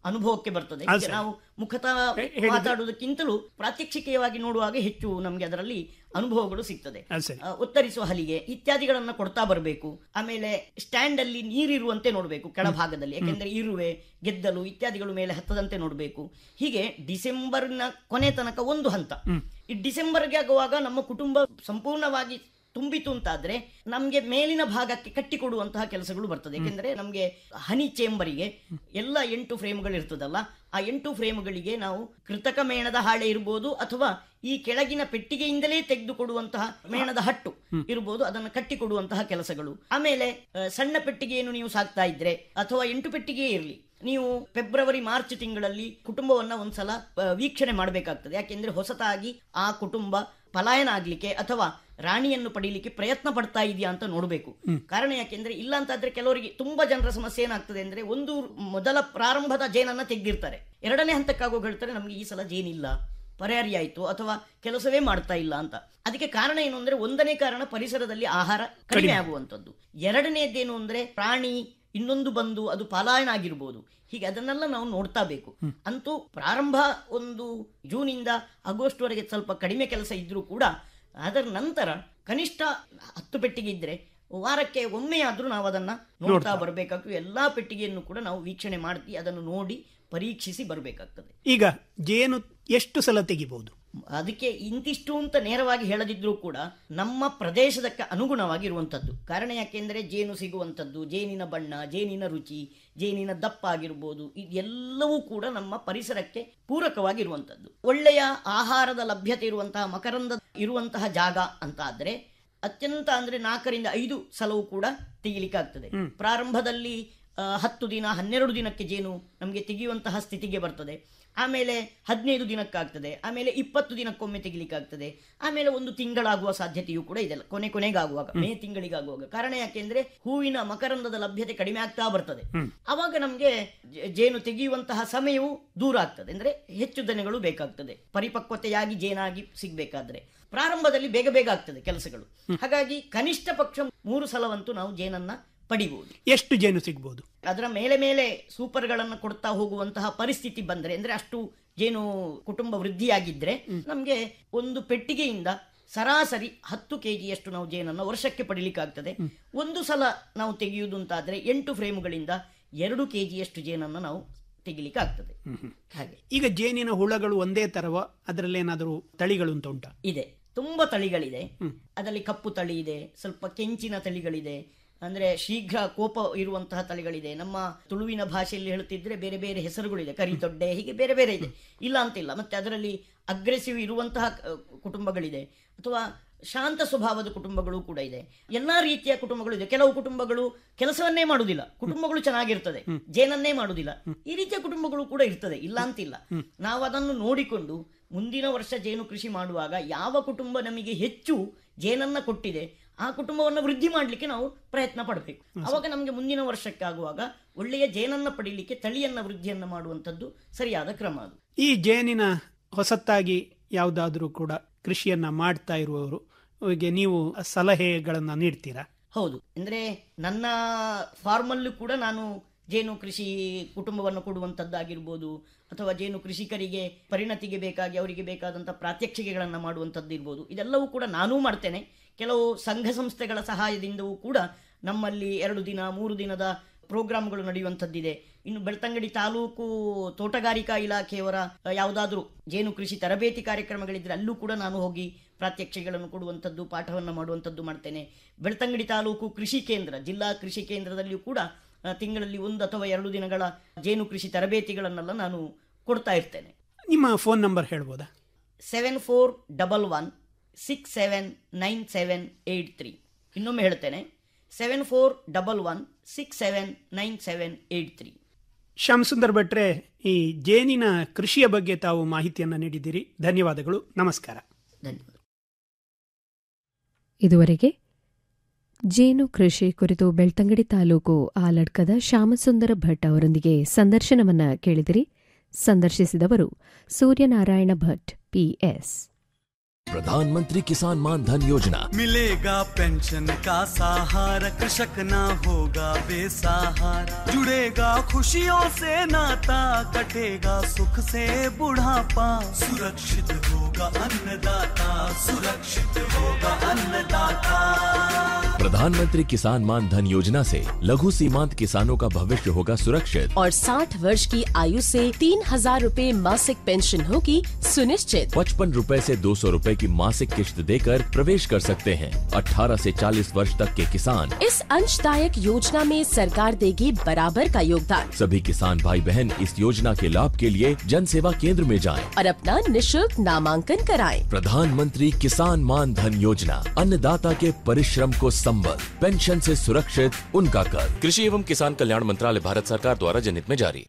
ಅನುಭವಕ್ಕೆ ಬರ್ತದೆ ಹಾ, ಈಗ ಸರ್. ನಾವು ಮುಖತಃ ಹೇಳಿದ್ರೆ- ಮಾತಾಡುವುದಕ್ಕಿಂತಲೂ ಪ್ರಾತ್ಯಕ್ಷಿಕೆಯಾಗಿ ನೋಡುವಾಗ ಹೆಚ್ಚು ನಮಗೆ ಅದರಲ್ಲಿ ಅನುಭವಗಳು ಸಿಗ್ತದೆ ಹಾ, ಸರಿ. ಆ, ಉತ್ತರಿಸುವ ಹಲಿಗೆ ಇತ್ಯಾದಿಗಳನ್ನ ಕೊಡ್ತಾ ಬರಬೇಕು ಆಮೇಲೆ ಸ್ಟ್ಯಾಂಡ್ ಅಲ್ಲಿ ನೀರಿರುವಂತೆ ನೋಡಬೇಕು ಕೆಳಭಾಗದಲ್ಲಿ ಯಾಕೆಂದ್ರೆ ಇರುವೆ ಗೆದ್ದಲು ಇತ್ಯಾದಿಗಳು ಮೇಲೆ ಹತ್ತದಂತೆ ನೋಡಬೇಕು ಹೀಗೆ ಡಿಸೆಂಬರ್ನ ಕೊನೆ ತನಕ ಒಂದು ಹಂತ ಈ ಡಿಸೆಂಬರ್ಗೆ ಆಗುವಾಗ ನಮ್ಮ ಕುಟುಂಬ ಸಂಪೂರ್ಣವಾಗಿ ತುಂಬಿತು ಅಂತಾದ್ರೆ ನಮ್ಗೆ ಮೇಲಿನ ಭಾಗಕ್ಕೆ ಕಟ್ಟಿಕೊಡುವಂತಹ ಕೆಲಸಗಳು ಬರ್ತದೆ ಯಾಕೆಂದ್ರೆ ನಮ್ಗೆ ಹನಿ ಚೇಂಬರಿಗೆ ಎಲ್ಲ ಎಂಟು ಫ್ರೇಮ್ಗಳು ಇರ್ತದಲ್ಲ ಆ ಎಂಟು ಫ್ರೇಮ್ಗಳಿಗೆ ನಾವು ಕೃತಕ ಮೇಣದ ಹಾಳೆ ಇರ್ಬೋದು ಅಥವಾ ಈ ಕೆಳಗಿನ ಪೆಟ್ಟಿಗೆಯಿಂದಲೇ ತೆಗೆದುಕೊಡುವಂತಹ ಮೇಣದ ಹಟ್ಟು ಇರ್ಬೋದು ಅದನ್ನು ಕಟ್ಟಿಕೊಡುವಂತಹ ಕೆಲಸಗಳು ಆಮೇಲೆ ಆ, ಸಣ್ಣ ಪೆಟ್ಟಿಗೆಯನ್ನು ನೀವು ಸಾಕ್ತಾ ಇದ್ರೆ ಅಥವಾ ಎಂಟು ಪೆಟ್ಟಿಗೆ ಇರಲಿ ನೀವು ಫೆಬ್ರವರಿ ಮಾರ್ಚ್ ತಿಂಗಳಲ್ಲಿ ಕುಟುಂಬವನ್ನ ಒಂದ್ಸಲ ಆ, ವೀಕ್ಷಣೆ ಮಾಡಬೇಕಾಗ್ತದೆ ಯಾಕೆಂದ್ರೆ ಹೊಸತಾಗಿ ಆ ಕುಟುಂಬ ಪಲಾಯನ ಆಗ್ಲಿಕ್ಕೆ ಅಥವಾ ರಾಣಿಯನ್ನು ಪಡೀಲಿಕ್ಕೆ ಪ್ರಯತ್ನ ಪಡ್ತಾ ಇದೆಯಾ ಅಂತ ನೋಡಬೇಕು ಕಾರಣ ಯಾಕೆಂದ್ರೆ ಇಲ್ಲ ಅಂತಾದ್ರೆ ಕೆಲವರಿಗೆ ತುಂಬಾ ಜನರ ಸಮಸ್ಯೆ ಏನಾಗ್ತದೆ ಅಂದ್ರೆ ಒಂದು ಮೊದಲ ಪ್ರಾರಂಭದ ಜೇನನ್ನ ತೆಗೆದಿರ್ತಾರೆ ಎರಡನೇ ಹಂತಕ್ಕಾಗೋಗಿ ಹೇಳ್ತಾರೆ ನಮ್ಗೆ ಈ ಸಲ ಜೇನಿಲ್ಲ ಪರ್ಯಾರಿ ಆಯ್ತು ಅಥವಾ ಕೆಲಸವೇ ಮಾಡ್ತಾ ಇಲ್ಲ ಅಂತ ಅದಕ್ಕೆ ಕಾರಣ ಏನು ಅಂದ್ರೆ ಒಂದನೇ ಕಾರಣ ಪರಿಸರದಲ್ಲಿ ಆಹಾರ ಕಡಿಮೆ ಆಗುವಂಥದ್ದು ಎರಡನೇದೇನು ಅಂದ್ರೆ ಪ್ರಾಣಿ ಇನ್ನೊಂದು ಬಂದು ಅದು ಪಲಾಯನ ಆಗಿರ್ಬೋದು ಹೀಗೆ ಅದನ್ನೆಲ್ಲ ನಾವು ನೋಡ್ತಾ ಬೇಕು ಅಂತೂ ಪ್ರಾರಂಭ ಒಂದು ಜೂನಿಂದ ಆಗಸ್ಟ್ ವರೆಗೆ ಸ್ವಲ್ಪ ಕಡಿಮೆ ಕೆಲಸ ಇದ್ರೂ ಕೂಡ ಅದರ ನಂತರ ಕನಿಷ್ಠ ಹತ್ತು ಪೆಟ್ಟಿಗೆ ಇದ್ರೆ ವಾರಕ್ಕೆ ಒಮ್ಮೆ ಆದ್ರೂ ನಾವು ಅದನ್ನ ನೋಡ್ತಾ ಬರಬೇಕಾಗ್ತದೆ ಎಲ್ಲಾ ಪೆಟ್ಟಿಗೆಯನ್ನು ಕೂಡ ನಾವು ವೀಕ್ಷಣೆ ಮಾಡಿ ಅದನ್ನು ನೋಡಿ ಪರೀಕ್ಷಿಸಿ ಬರಬೇಕಾಗ್ತದೆ ಈಗ ಜೇನು ಎಷ್ಟು ಸಲ ತೆಗಿಬಹುದು ಅದಕ್ಕೆ ಇಂತಿಷ್ಟು ಅಂತ ನೇರವಾಗಿ ಹೇಳದಿದ್ರೂ ಕೂಡ ನಮ್ಮ ಪ್ರದೇಶದಕ್ಕೆ ಅನುಗುಣವಾಗಿ ಇರುವಂಥದ್ದು ಕಾರಣ ಯಾಕೆಂದ್ರೆ ಜೇನು ಸಿಗುವಂಥದ್ದು ಜೇನಿನ ಬಣ್ಣ ಜೇನಿನ ರುಚಿ ಜೇನಿನ ದಪ್ಪ ಆಗಿರ್ಬೋದು ಇದೆಲ್ಲವೂ ಕೂಡ ನಮ್ಮ ಪರಿಸರಕ್ಕೆ ಪೂರಕವಾಗಿರುವಂಥದ್ದು ಒಳ್ಳೆಯ ಆಹಾರದ ಲಭ್ಯತೆ ಇರುವಂತಹ ಮಕರಂದ ಇರುವಂತಹ ಜಾಗ ಅಂತ ಆದ್ರೆ ಅತ್ಯಂತ ಅಂದ್ರೆ ನಾಲ್ಕರಿಂದ ಐದು ಸಲವೂ ಕೂಡ ತೆಗಿಲಿಕ್ಕಾಗ್ತದೆ ಪ್ರಾರಂಭದಲ್ಲಿ ಆ, ಹತ್ತು ದಿನ ಹನ್ನೆರಡು ದಿನಕ್ಕೆ ಜೇನು ನಮಗೆ ತೆಗೆಯುವಂತಹ ಸ್ಥಿತಿಗೆ ಬರ್ತದೆ ಆಮೇಲೆ ಹದಿನೈದು ದಿನಕ್ಕಾಗ್ತದೆ ಆಮೇಲೆ ಇಪ್ಪತ್ತು ದಿನಕ್ಕೊಮ್ಮೆ ತೆಗಿಲಿಕ್ಕಾಗ್ತದೆ ಆಮೇಲೆ ಒಂದು ತಿಂಗಳಾಗುವ ಸಾಧ್ಯತೆಯೂ ಕೂಡ ಇದೆ ಕೊನೆ ಕೊನೆಗಾಗುವಾಗ ಮೇ ತಿಂಗಳಿಗಾಗುವಾಗ ಕಾರಣ ಯಾಕೆಂದ್ರೆ ಹೂವಿನ ಮಕರಂದದ ಲಭ್ಯತೆ ಕಡಿಮೆ ಆಗ್ತಾ ಬರ್ತದೆ ಅವಾಗ ನಮ್ಗೆ ಜ- ಜೇನು ತೆಗೆಯುವಂತಹ ಸಮಯವು ದೂರ ಆಗ್ತದೆ ಅಂದ್ರೆ ಹೆಚ್ಚು ದನಗಳು ಬೇಕಾಗ್ತದೆ ಪರಿಪಕ್ವತೆಯಾಗಿ ಜೇನಾಗಿ ಸಿಗ್ಬೇಕಾದ್ರೆ ಪ್ರಾರಂಭದಲ್ಲಿ ಬೇಗ ಬೇಗ ಆಗ್ತದೆ ಕೆಲಸಗಳು ಹಾಗಾಗಿ ಕನಿಷ್ಠ ಪಕ್ಷ ಮೂರು ಸಲವಂತೂ ನಾವು ಜೇನನ್ನ ಪಡಿಬಹುದು ಎಷ್ಟು ಜೇನು ಸಿಗ್ಬೋದು ಅದರ ಮೇಲೆ ಮೇಲೆ ಸೂಪರ್ಗಳನ್ನು ಕೊಡ್ತಾ ಹೋಗುವಂತಹ ಪರಿಸ್ಥಿತಿ ಬಂದ್ರೆ ಅಂದ್ರೆ ಅಷ್ಟು ಜೇನು ಕುಟುಂಬ ವೃದ್ಧಿಯಾಗಿದ್ರೆ ನಮ್ಗೆ ಒಂದು ಪೆಟ್ಟಿಗೆಯಿಂದ ಸರಾಸರಿ ಹತ್ತು ಕೆಜಿಯಷ್ಟು ನಾವು ಜೇನನ್ನು ವರ್ಷಕ್ಕೆ ಪಡಿಲಿಕ್ಕಾಗ್ತದೆ ಒಂದು ಸಲ ನಾವು ತೆಗೆಯುವುದು ಅಂತಾದ್ರೆ ಎಂಟು ಫ್ರೇಮ್ಗಳಿಂದ ಎರಡು ಕೆಜಿಯಷ್ಟು ಜೇನನ್ನು ನಾವು ತೆಗಿಲಿಕ್ಕೆ ಆಗ್ತದೆ ಹಾಗೆ ಈಗ ಜೇನಿನ ಹುಳಗಳು ಒಂದೇ ತರವ ಅದರಲ್ಲಿ ಏನಾದರೂ ತಳಿಗಳು ಅಂತ ಉಂಟಾ ಇದೆ ತುಂಬಾ ತಳಿಗಳಿದೆ ಅದರಲ್ಲಿ ಕಪ್ಪು ತಳಿ ಇದೆ ಸ್ವಲ್ಪ ಕೆಂಚಿನ ತಳಿಗಳಿದೆ ಅಂದ್ರೆ ಶೀಘ್ರ ಕೋಪ ಇರುವಂತಹ ತಳಿಗಳಿದೆ ನಮ್ಮ ತುಳುವಿನ ಭಾಷೆಯಲ್ಲಿ ಹೇಳುತ್ತಿದ್ರೆ ಬೇರೆ ಬೇರೆ ಹೆಸರುಗಳಿದೆ ಕರಿತೊಡ್ಡೆ ಹೀಗೆ ಬೇರೆ ಬೇರೆ ಇದೆ ಇಲ್ಲ ಅಂತಿಲ್ಲ ಮತ್ತೆ ಅದರಲ್ಲಿ ಅಗ್ರೆಸಿವ್ ಇರುವಂತಹ ಅಹ್, ಕುಟುಂಬಗಳಿದೆ ಅಥವಾ ಶಾಂತ ಸ್ವಭಾವದ ಕುಟುಂಬಗಳು ಕೂಡ ಇದೆ ಎಲ್ಲಾ ರೀತಿಯ ಕುಟುಂಬಗಳು ಇದೆ ಕೆಲವು ಕುಟುಂಬಗಳು ಕೆಲಸವನ್ನೇ ಮಾಡುವುದಿಲ್ಲ ಕುಟುಂಬಗಳು ಚೆನ್ನಾಗಿರ್ತದೆ ಜೇನನ್ನೇ ಮಾಡುವುದಿಲ್ಲ ಈ ರೀತಿಯ ಕುಟುಂಬಗಳು ಕೂಡ ಇರ್ತದೆ ಇಲ್ಲ ಅಂತಿಲ್ಲ ನಾವು ಅದನ್ನು ನೋಡಿಕೊಂಡು ಮುಂದಿನ ವರ್ಷ ಜೇನು ಕೃಷಿ ಮಾಡುವಾಗ ಯಾವ ಕುಟುಂಬ ನಮಗೆ ಹೆಚ್ಚು ಜೇನನ್ನ ಕೊಟ್ಟಿದೆ ಆ ಕುಟುಂಬವನ್ನು ವೃದ್ಧಿ ಮಾಡಲಿಕ್ಕೆ ನಾವು ಪ್ರಯತ್ನ ಪಡಬೇಕು ಅವಾಗ ನಮಗೆ ಮುಂದಿನ ವರ್ಷಕ್ಕೆ ಆಗುವಾಗ ಒಳ್ಳೆಯ ಜೇನನ್ನ ಪಡೀಲಿಕ್ಕೆ ತಳಿಯನ್ನ ವೃದ್ಧಿಯನ್ನ ಮಾಡುವಂಥದ್ದು ಸರಿಯಾದ ಕ್ರಮ ಅದು ಈ ಜೇನಿನ ಹೊಸತ್ತಾಗಿ ಯಾವುದಾದ್ರೂ ಕೂಡ ಕೃಷಿಯನ್ನ ಮಾಡ್ತಾ ಇರುವವರು ಅವರಿಗೆ ನೀವು ಸಲಹೆಗಳನ್ನ ನೀಡ್ತೀರಾ ಹೌದು ಅಂದ್ರೆ ನನ್ನ ಫಾರ್ಮಲ್ಲೂ ಕೂಡ ನಾನು ಜೇನು ಕೃಷಿ ಕುಟುಂಬವನ್ನು ಕೊಡುವಂಥದ್ದಾಗಿರ್ಬೋದು ಅಥವಾ ಜೇನು ಕೃಷಿಕರಿಗೆ ಪರಿಣತಿಗೆ ಬೇಕಾಗಿ ಅವರಿಗೆ ಬೇಕಾದಂಥ ಪ್ರಾತ್ಯಕ್ಷಿಕೆಗಳನ್ನು ಮಾಡುವಂಥದ್ದು ಇರ್ಬೋದು ಇದೆಲ್ಲವೂ ಕೂಡ ನಾನೂ ಮಾಡ್ತೇನೆ ಕೆಲವು ಸಂಘ ಸಂಸ್ಥೆಗಳ ಸಹಾಯದಿಂದವೂ ಕೂಡ ನಮ್ಮಲ್ಲಿ ಎರಡು ದಿನ ಮೂರು ದಿನದ ಪ್ರೋಗ್ರಾಮ್ಗಳು ನಡೆಯುವಂಥದ್ದಿದೆ ಇನ್ನು ಬೆಳ್ತಂಗಡಿ ತಾಲೂಕು ತೋಟಗಾರಿಕಾ ಇಲಾಖೆಯವರ ಯಾವುದಾದ್ರೂ ಜೇನು ಕೃಷಿ ತರಬೇತಿ ಕಾರ್ಯಕ್ರಮಗಳಿದ್ರೆ ಅಲ್ಲೂ ಕೂಡ ನಾನು ಹೋಗಿ ಪ್ರಾತ್ಯಕ್ಷಿಕೆಗಳನ್ನು ಕೊಡುವಂಥದ್ದು ಪಾಠವನ್ನು ಮಾಡುವಂಥದ್ದು ಮಾಡ್ತೇನೆ ಬೆಳ್ತಂಗಡಿ ತಾಲೂಕು ಕೃಷಿ ಕೇಂದ್ರ ಜಿಲ್ಲಾ ಕೃಷಿ ಕೇಂದ್ರದಲ್ಲಿಯೂ ಕೂಡ ಆ, ತಿಂಗಳಲ್ಲಿ ಒಂದು ಅಥವಾ ಎರಡು ದಿನಗಳ ಜೇನು ಕೃಷಿ ತರಬೇತಿಗಳನ್ನೆಲ್ಲ ನಾನು ಕೊಡ್ತಾ ಇರ್ತೇನೆ ನಿಮ್ಮ ಫೋನ್ ನಂಬರ್ ಹೇಳ್ಬೋದಾ seven four double one six seven nine seven eight three ಇನ್ನೊಮ್ಮೆ ಹೇಳ್ತೇನೆ seven four double one six seven nine seven eight three Shyam Sundar ಭಟ್ರೆ ಈ ಜೇನಿನ ಕೃಷಿಯ ಬಗ್ಗೆ ತಾವು ಮಾಹಿತಿಯನ್ನ ನೀಡಿದ್ದೀರಿ ಧನ್ಯವಾದಗಳು ನಮಸ್ಕಾರ ಧನ್ಯವಾದ ಇದುವರೆಗೆ ಜೇನು ಕೃಷಿ ಕುರಿತು ಬೆಳ್ತಂಗಡಿ ತಾಲೂಕು ಆಲಡ್ಕದ ಶ್ಯಾಮಸುಂದರ ಭಟ್ ಅವರೊಂದಿಗೆ ಸಂದರ್ಶನವನ್ನ ಕೇಳಿದಿರಿ ಸಂದರ್ಶಿಸಿದವರು ಸೂರ್ಯನಾರಾಯಣ ಭಟ್ ಪಿಎಸ್ प्रधानमंत्री किसान मान धन योजना मिलेगा पेंशन का सहारा कृषक ना होगा बेसहारा जुड़ेगा खुशियों से नाता कटेगा सुख से बुढ़ापा सुरक्षित होगा अन्नदाता सुरक्षित होगा अन्नदाता प्रधानमंत्री किसान मान धन योजना से लघु सीमांत किसानों का भविष्य होगा सुरक्षित और 60 वर्ष की आयु से तीन हजार रूपए मासिक पेंशन होगी सुनिश्चित पचपन रूपए ऐसी दो सौ रूपए की मासिक किश्त देकर प्रवेश कर सकते हैं 18 से 40 वर्ष तक के किसान इस अंशदायक योजना में सरकार देगी बराबर का योगदान सभी किसान भाई बहन इस योजना के लाभ के लिए जन सेवा केंद्र में जाएं। और अपना निशुल्क नामांकन कराएं। प्रधानमंत्री किसान मान धन योजना अन्नदाता के परिश्रम को संबल पेंशन से सुरक्षित उनका कर कृषि एवं किसान कल्याण मंत्रालय भारत सरकार द्वारा जनहित में जारी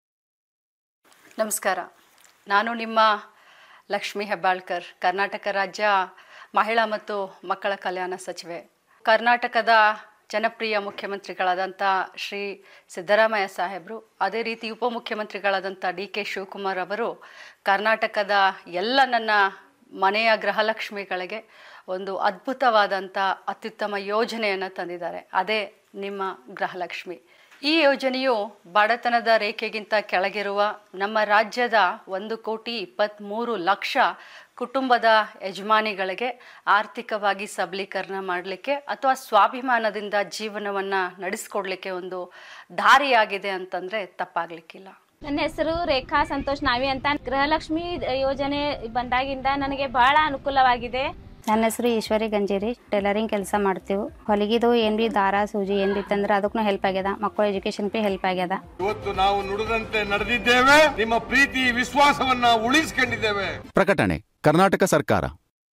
ನಮಸ್ಕಾರ ನಾನು ನಿಮ್ಮ ಲಕ್ಷ್ಮಿ ಹೆಬ್ಬಾಳ್ಕರ್ ಕರ್ನಾಟಕ ರಾಜ್ಯ ಮಹಿಳಾ ಮತ್ತು ಮಕ್ಕಳ ಕಲ್ಯಾಣ ಸಚಿವೆ ಕರ್ನಾಟಕದ ಜನಪ್ರಿಯ ಮುಖ್ಯಮಂತ್ರಿಗಳಾದಂಥ ಶ್ರೀ ಸಿದ್ದರಾಮಯ್ಯ ಸಾಹೇಬರು ಅದೇ ರೀತಿ ಉಪಮುಖ್ಯಮಂತ್ರಿಗಳಾದಂಥ ಡಿ ಕೆ ಶಿವಕುಮಾರ್ ಅವರು ಕರ್ನಾಟಕದ ಎಲ್ಲ ನನ್ನ ಮನೆಯ ಗೃಹಲಕ್ಷ್ಮಿಗಳಿಗೆ ಒಂದು ಅದ್ಭುತವಾದಂಥ ಅತ್ಯುತ್ತಮ ಯೋಜನೆಯನ್ನು ತಂದಿದ್ದಾರೆ ಅದೇ ನಿಮ್ಮ ಗೃಹಲಕ್ಷ್ಮಿ ಈ ಯೋಜನೆಯು ಬಡತನದ ರೇಖೆಗಿಂತ ಕೆಳಗಿರುವ ನಮ್ಮ ರಾಜ್ಯದ ಒಂದು ಕೋಟಿ ಇಪ್ಪತ್ತ್ಮೂರು ಲಕ್ಷ ಕುಟುಂಬದ ಯಜಮಾನಿಗಳಿಗೆ ಆರ್ಥಿಕವಾಗಿ ಸಬಲೀಕರಣ ಮಾಡಲಿಕ್ಕೆ ಅಥವಾ ಸ್ವಾಭಿಮಾನದಿಂದ ಜೀವನವನ್ನು ನಡೆಸ್ಕೊಡ್ಲಿಕ್ಕೆ ಒಂದು ದಾರಿಯಾಗಿದೆ ಅಂತಂದರೆ ತಪ್ಪಾಗಲಿಕ್ಕಿಲ್ಲ ನನ್ನ ಹೆಸರು ರೇಖಾ ಸಂತೋಷ್ ನಾವಿ ಅಂತ ಗೃಹಲಕ್ಷ್ಮಿ ಯೋಜನೆ ಬಂದಾಗಿಂದ ನನಗೆ ಬಹಳ ಅನುಕೂಲವಾಗಿದೆ ನನ್ನ ಹೆಸರು ಈಶ್ವರಿ ಗಂಜೇರಿ ಟೈಲರಿಂಗ್ ಕೆಲಸ ಮಾಡ್ತೀವಿ ಹೊಲಿಗಿದು ಏನ್ ಬಿ ದಾರ ಸೂಜಿ ಏನ್ ಬಿತ್ತಂದ್ರೆ ಅದಕ್ಕೂ ಹೆಲ್ಪ್ ಆಗ್ಯದ ಮಕ್ಕಳ ಎಜುಕೇಶನ್ ಬಿ ಹೆಲ್ಪ್ ಆಗ್ಯದ ಇವತ್ತು ನಾವು ನುಡಿದಂತೆ ನಡೆದಿದ್ದೇವೆ ನಿಮ್ಮ ಪ್ರೀತಿ ವಿಶ್ವಾಸವನ್ನ ಉಳಿಸಿಕೊಂಡಿದ್ದೇವೆ ಪ್ರಕಟಣೆ ಕರ್ನಾಟಕ ಸರ್ಕಾರ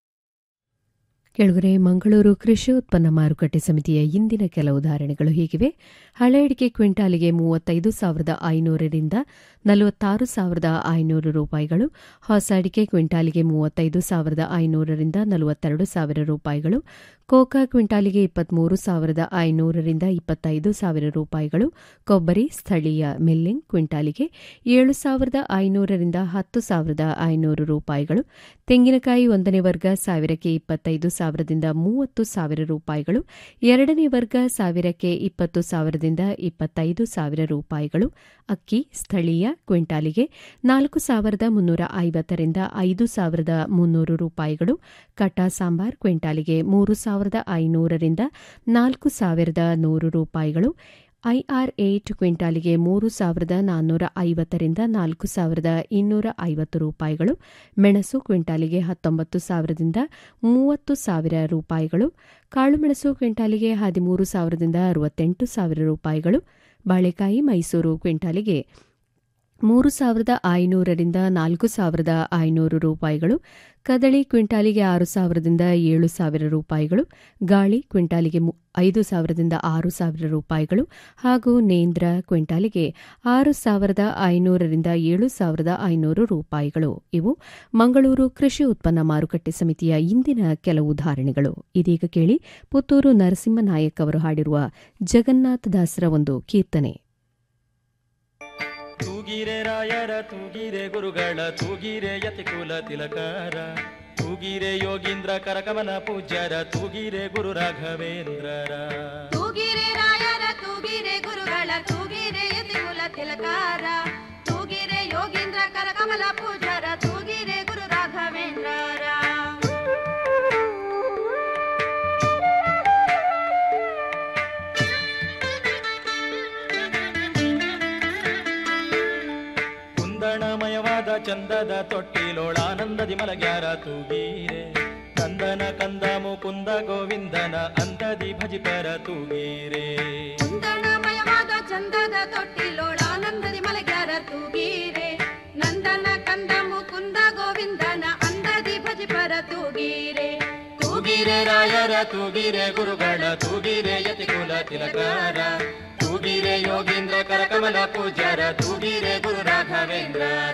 ಕೆಳಗರೆ ಮಂಗಳೂರು ಕೃಷಿ ಉತ್ಪನ್ನ ಮಾರುಕಟ್ಟೆ ಸಮಿತಿಯ ಇಂದಿನ ಕೆಲ ಉದಾಹರಣೆಗಳು ಹೀಗಿವೆ ಹಳೆ ಅಡಿಕೆ ಕ್ವಿಂಟಾಲಿಗೆ ಮೂವತ್ತೈದು ಸಾವಿರದ ಐನೂರರಿಂದ ನಲವತ್ತಾರು ಸಾವಿರದ ಐನೂರು ರೂಪಾಯಿಗಳು ಹೊಸ ಅಡಿಕೆ ಕ್ವಿಂಟಾಲಿಗೆ ಮೂವತ್ತೈದು ಸಾವಿರದ ಐನೂರರಿಂದ ನಲವತ್ತೆರಡು ಸಾವಿರ ರೂಪಾಯಿಗಳು ಕೋಕಾ ಕ್ವಿಂಟಾಲಿಗೆ ಇಪ್ಪತ್ಮೂರು ಸಾವಿರದ ಐನೂರರಿಂದ ಇಪ್ಪತ್ತೈದು ಸಾವಿರ ರೂಪಾಯಿಗಳು ಕೊಬ್ಬರಿ ಸ್ಥಳೀಯ ಮಿಲ್ಲಿಂಗ್ ಕ್ವಿಂಟಾಲಿಗೆ ಏಳು ಸಾವಿರದ ಐನೂರರಿಂದ ಹತ್ತು ಸಾವಿರದ ಐನೂರು ರೂಪಾಯಿಗಳು ತೆಂಗಿನಕಾಯಿ ಒಂದನೇ ವರ್ಗ ಸಾವಿರಕ್ಕೆ ಇಪ್ಪತ್ತೈದು ಸಾವಿರದಿಂದ ಮೂವತ್ತು ಸಾವಿರ ರೂಪಾಯಿಗಳು ಎರಡನೇ ವರ್ಗ ಸಾವಿರಕ್ಕೆ ಇಪ್ಪತ್ತು ಸಾವಿರದಿಂದ ಇಪ್ಪತ್ತೈದು ಸಾವಿರ ರೂಪಾಯಿಗಳು ಅಕ್ಕಿ ಸ್ಥಳೀಯ ಕ್ವಿಂಟಾಲಿಗೆ ನಾಲ್ಕು ಸಾವಿರದ ಮುನ್ನೂರ ಐವತ್ತರಿಂದ ಐದು ಸಾವಿರದ ಮುನ್ನೂರು ರೂಪಾಯಿಗಳು ಕಟಾ ಸಾಂಬಾರ್ ಕ್ವಿಂಟಾಲಿಗೆ ಮೂರು ಸಾವಿರದ ಐನೂರರಿಂದ ನಾಲ್ಕು ಸಾವಿರದ ನೂರು ರೂಪಾಯಿಗಳು ಐಆರ್ ಏಟ್ ಕ್ವಿಂಟಾಲಿಗೆ ಮೂರು ಸಾವಿರದ ನಾನ್ನೂರ ಐವತ್ತರಿಂದ ನಾಲ್ಕು ಸಾವಿರದ ಇನ್ನೂರ ಐವತ್ತು ರೂಪಾಯಿಗಳು ಮೆಣಸು ಕ್ವಿಂಟಾಲಿಗೆ ಹತ್ತೊಂಬತ್ತು ಸಾವಿರದಿಂದ ಮೂವತ್ತು ಸಾವಿರ ರೂಪಾಯಿಗಳು ಕಾಳುಮೆಣಸು ಕ್ವಿಂಟಾಲಿಗೆ ಹದಿಮೂರು ಸಾವಿರದಿಂದ ಅರವತ್ತೆಂಟು ಸಾವಿರ ರೂಪಾಯಿಗಳು ಬಾಳೆಕಾಯಿ ಮೈಸೂರು ಕ್ವಿಂಟಾಲಿಗೆ ಮೂರು ಸಾವಿರದ ಐನೂರರಿಂದ ನಾಲ್ಕು ಸಾವಿರದ ಐನೂರು ರೂಪಾಯಿಗಳು ಕದಳಿ ಕ್ವಿಂಟಾಲಿಗೆ ಆರು ಸಾವಿರದಿಂದ ಏಳು ಸಾವಿರ ರೂಪಾಯಿಗಳು ಗಾಳಿ ಕ್ವಿಂಟಾಲಿಗೆ ಐದು ಸಾವಿರದಿಂದ ಆರು ಸಾವಿರ ರೂಪಾಯಿಗಳು ಹಾಗೂ ನೇಂದ್ರ ಕ್ವಿಂಟಾಲಿಗೆ ಆರು ಸಾವಿರದ ಐನೂರರಿಂದ ಏಳು ಸಾವಿರದ ಐನೂರು ರೂಪಾಯಿಗಳು ಇವು ಮಂಗಳೂರು ಕೃಷಿ ಉತ್ಪನ್ನ ಮಾರುಕಟ್ಟೆ ಸಮಿತಿಯ ಇಂದಿನ ಕೆಲವು ಉದಾಹರಣೆಗಳು ಇದೀಗ ಕೇಳಿ ಪುತ್ತೂರು ನರಸಿಂಹನಾಯಕ್ ಅವರು ಹಾಡಿರುವ ಜಗನ್ನಾಥ ದಾಸರ ಒಂದು ಕೀರ್ತನೆ ತೂಗಿರೆ ರಾಯರ ತೂಗಿರೆ ಗುರುಗಳ ತೂಗಿರೆ ಯತಿಕುಲ ತಿಲಕಾರ ತೂಗಿರೆ ಯೋಗೀಂದ್ರ ಕರಕಮಲ ಪೂಜ್ಯರ ತೂಗಿರೆ ಗುರು ರಾಘವೇಂದ್ರರ ತೂಗಿರೆ ರಾಯರ ತೂಗಿರೆ ಗುರುಗಳ ತೂಗಿರೆ ಯತಿಕುಲ ತಿಲಕಾರ ತೂಗಿರೆ ಯೋಗೀಂದ್ರ ಕರಕಮಲ ಪೂಜಾರ ತೂಗಿರೆ ಗುರು ರಾಘವೇಂದ್ರರ ಕುಂದಣಮಯವಾದ ಚಂದದ ತೊಟ್ಟಿಲೋಳಾನಂದದಿ ಮಲಗ್ಯಾರ ತೂಗೀರೆ ಕಂದನ ಕಂದ ಮುಕುಂದ ಗೋವಿಂದನ ಅಂತದಿ ಭಜಿಪರ ತೂಗೀರೆ ಕುಂದಣಮಯವಾದ ಚಂದದ ತೊಟ್ಟಿಲೋಳಾನಂದದಿ ಮಲಗ್ಯಾರ ತೂಗೀರೆ ನಂದನ ಕಂದ ಮುಕುಂದ ಗೋವಿಂದನ ಅಂದದಿ ಭಜಿಪರ ತೂಗೀರೆ ತೂಗಿರೆ ರಾಯರ ತೂಗಿರೆ ಗುರುಗಳ ತೂಗಿರೆ ಯತಿಕುಲ ತಿಲಕಾರ ತೂಗಿರೆ ಯೋಗೀಂದ್ರ ಕರಕಮಲ ಪೂಜ್ಯರ ತೂಗಿರೆ ಗುರು ರಾಘವೇಂದ್ರ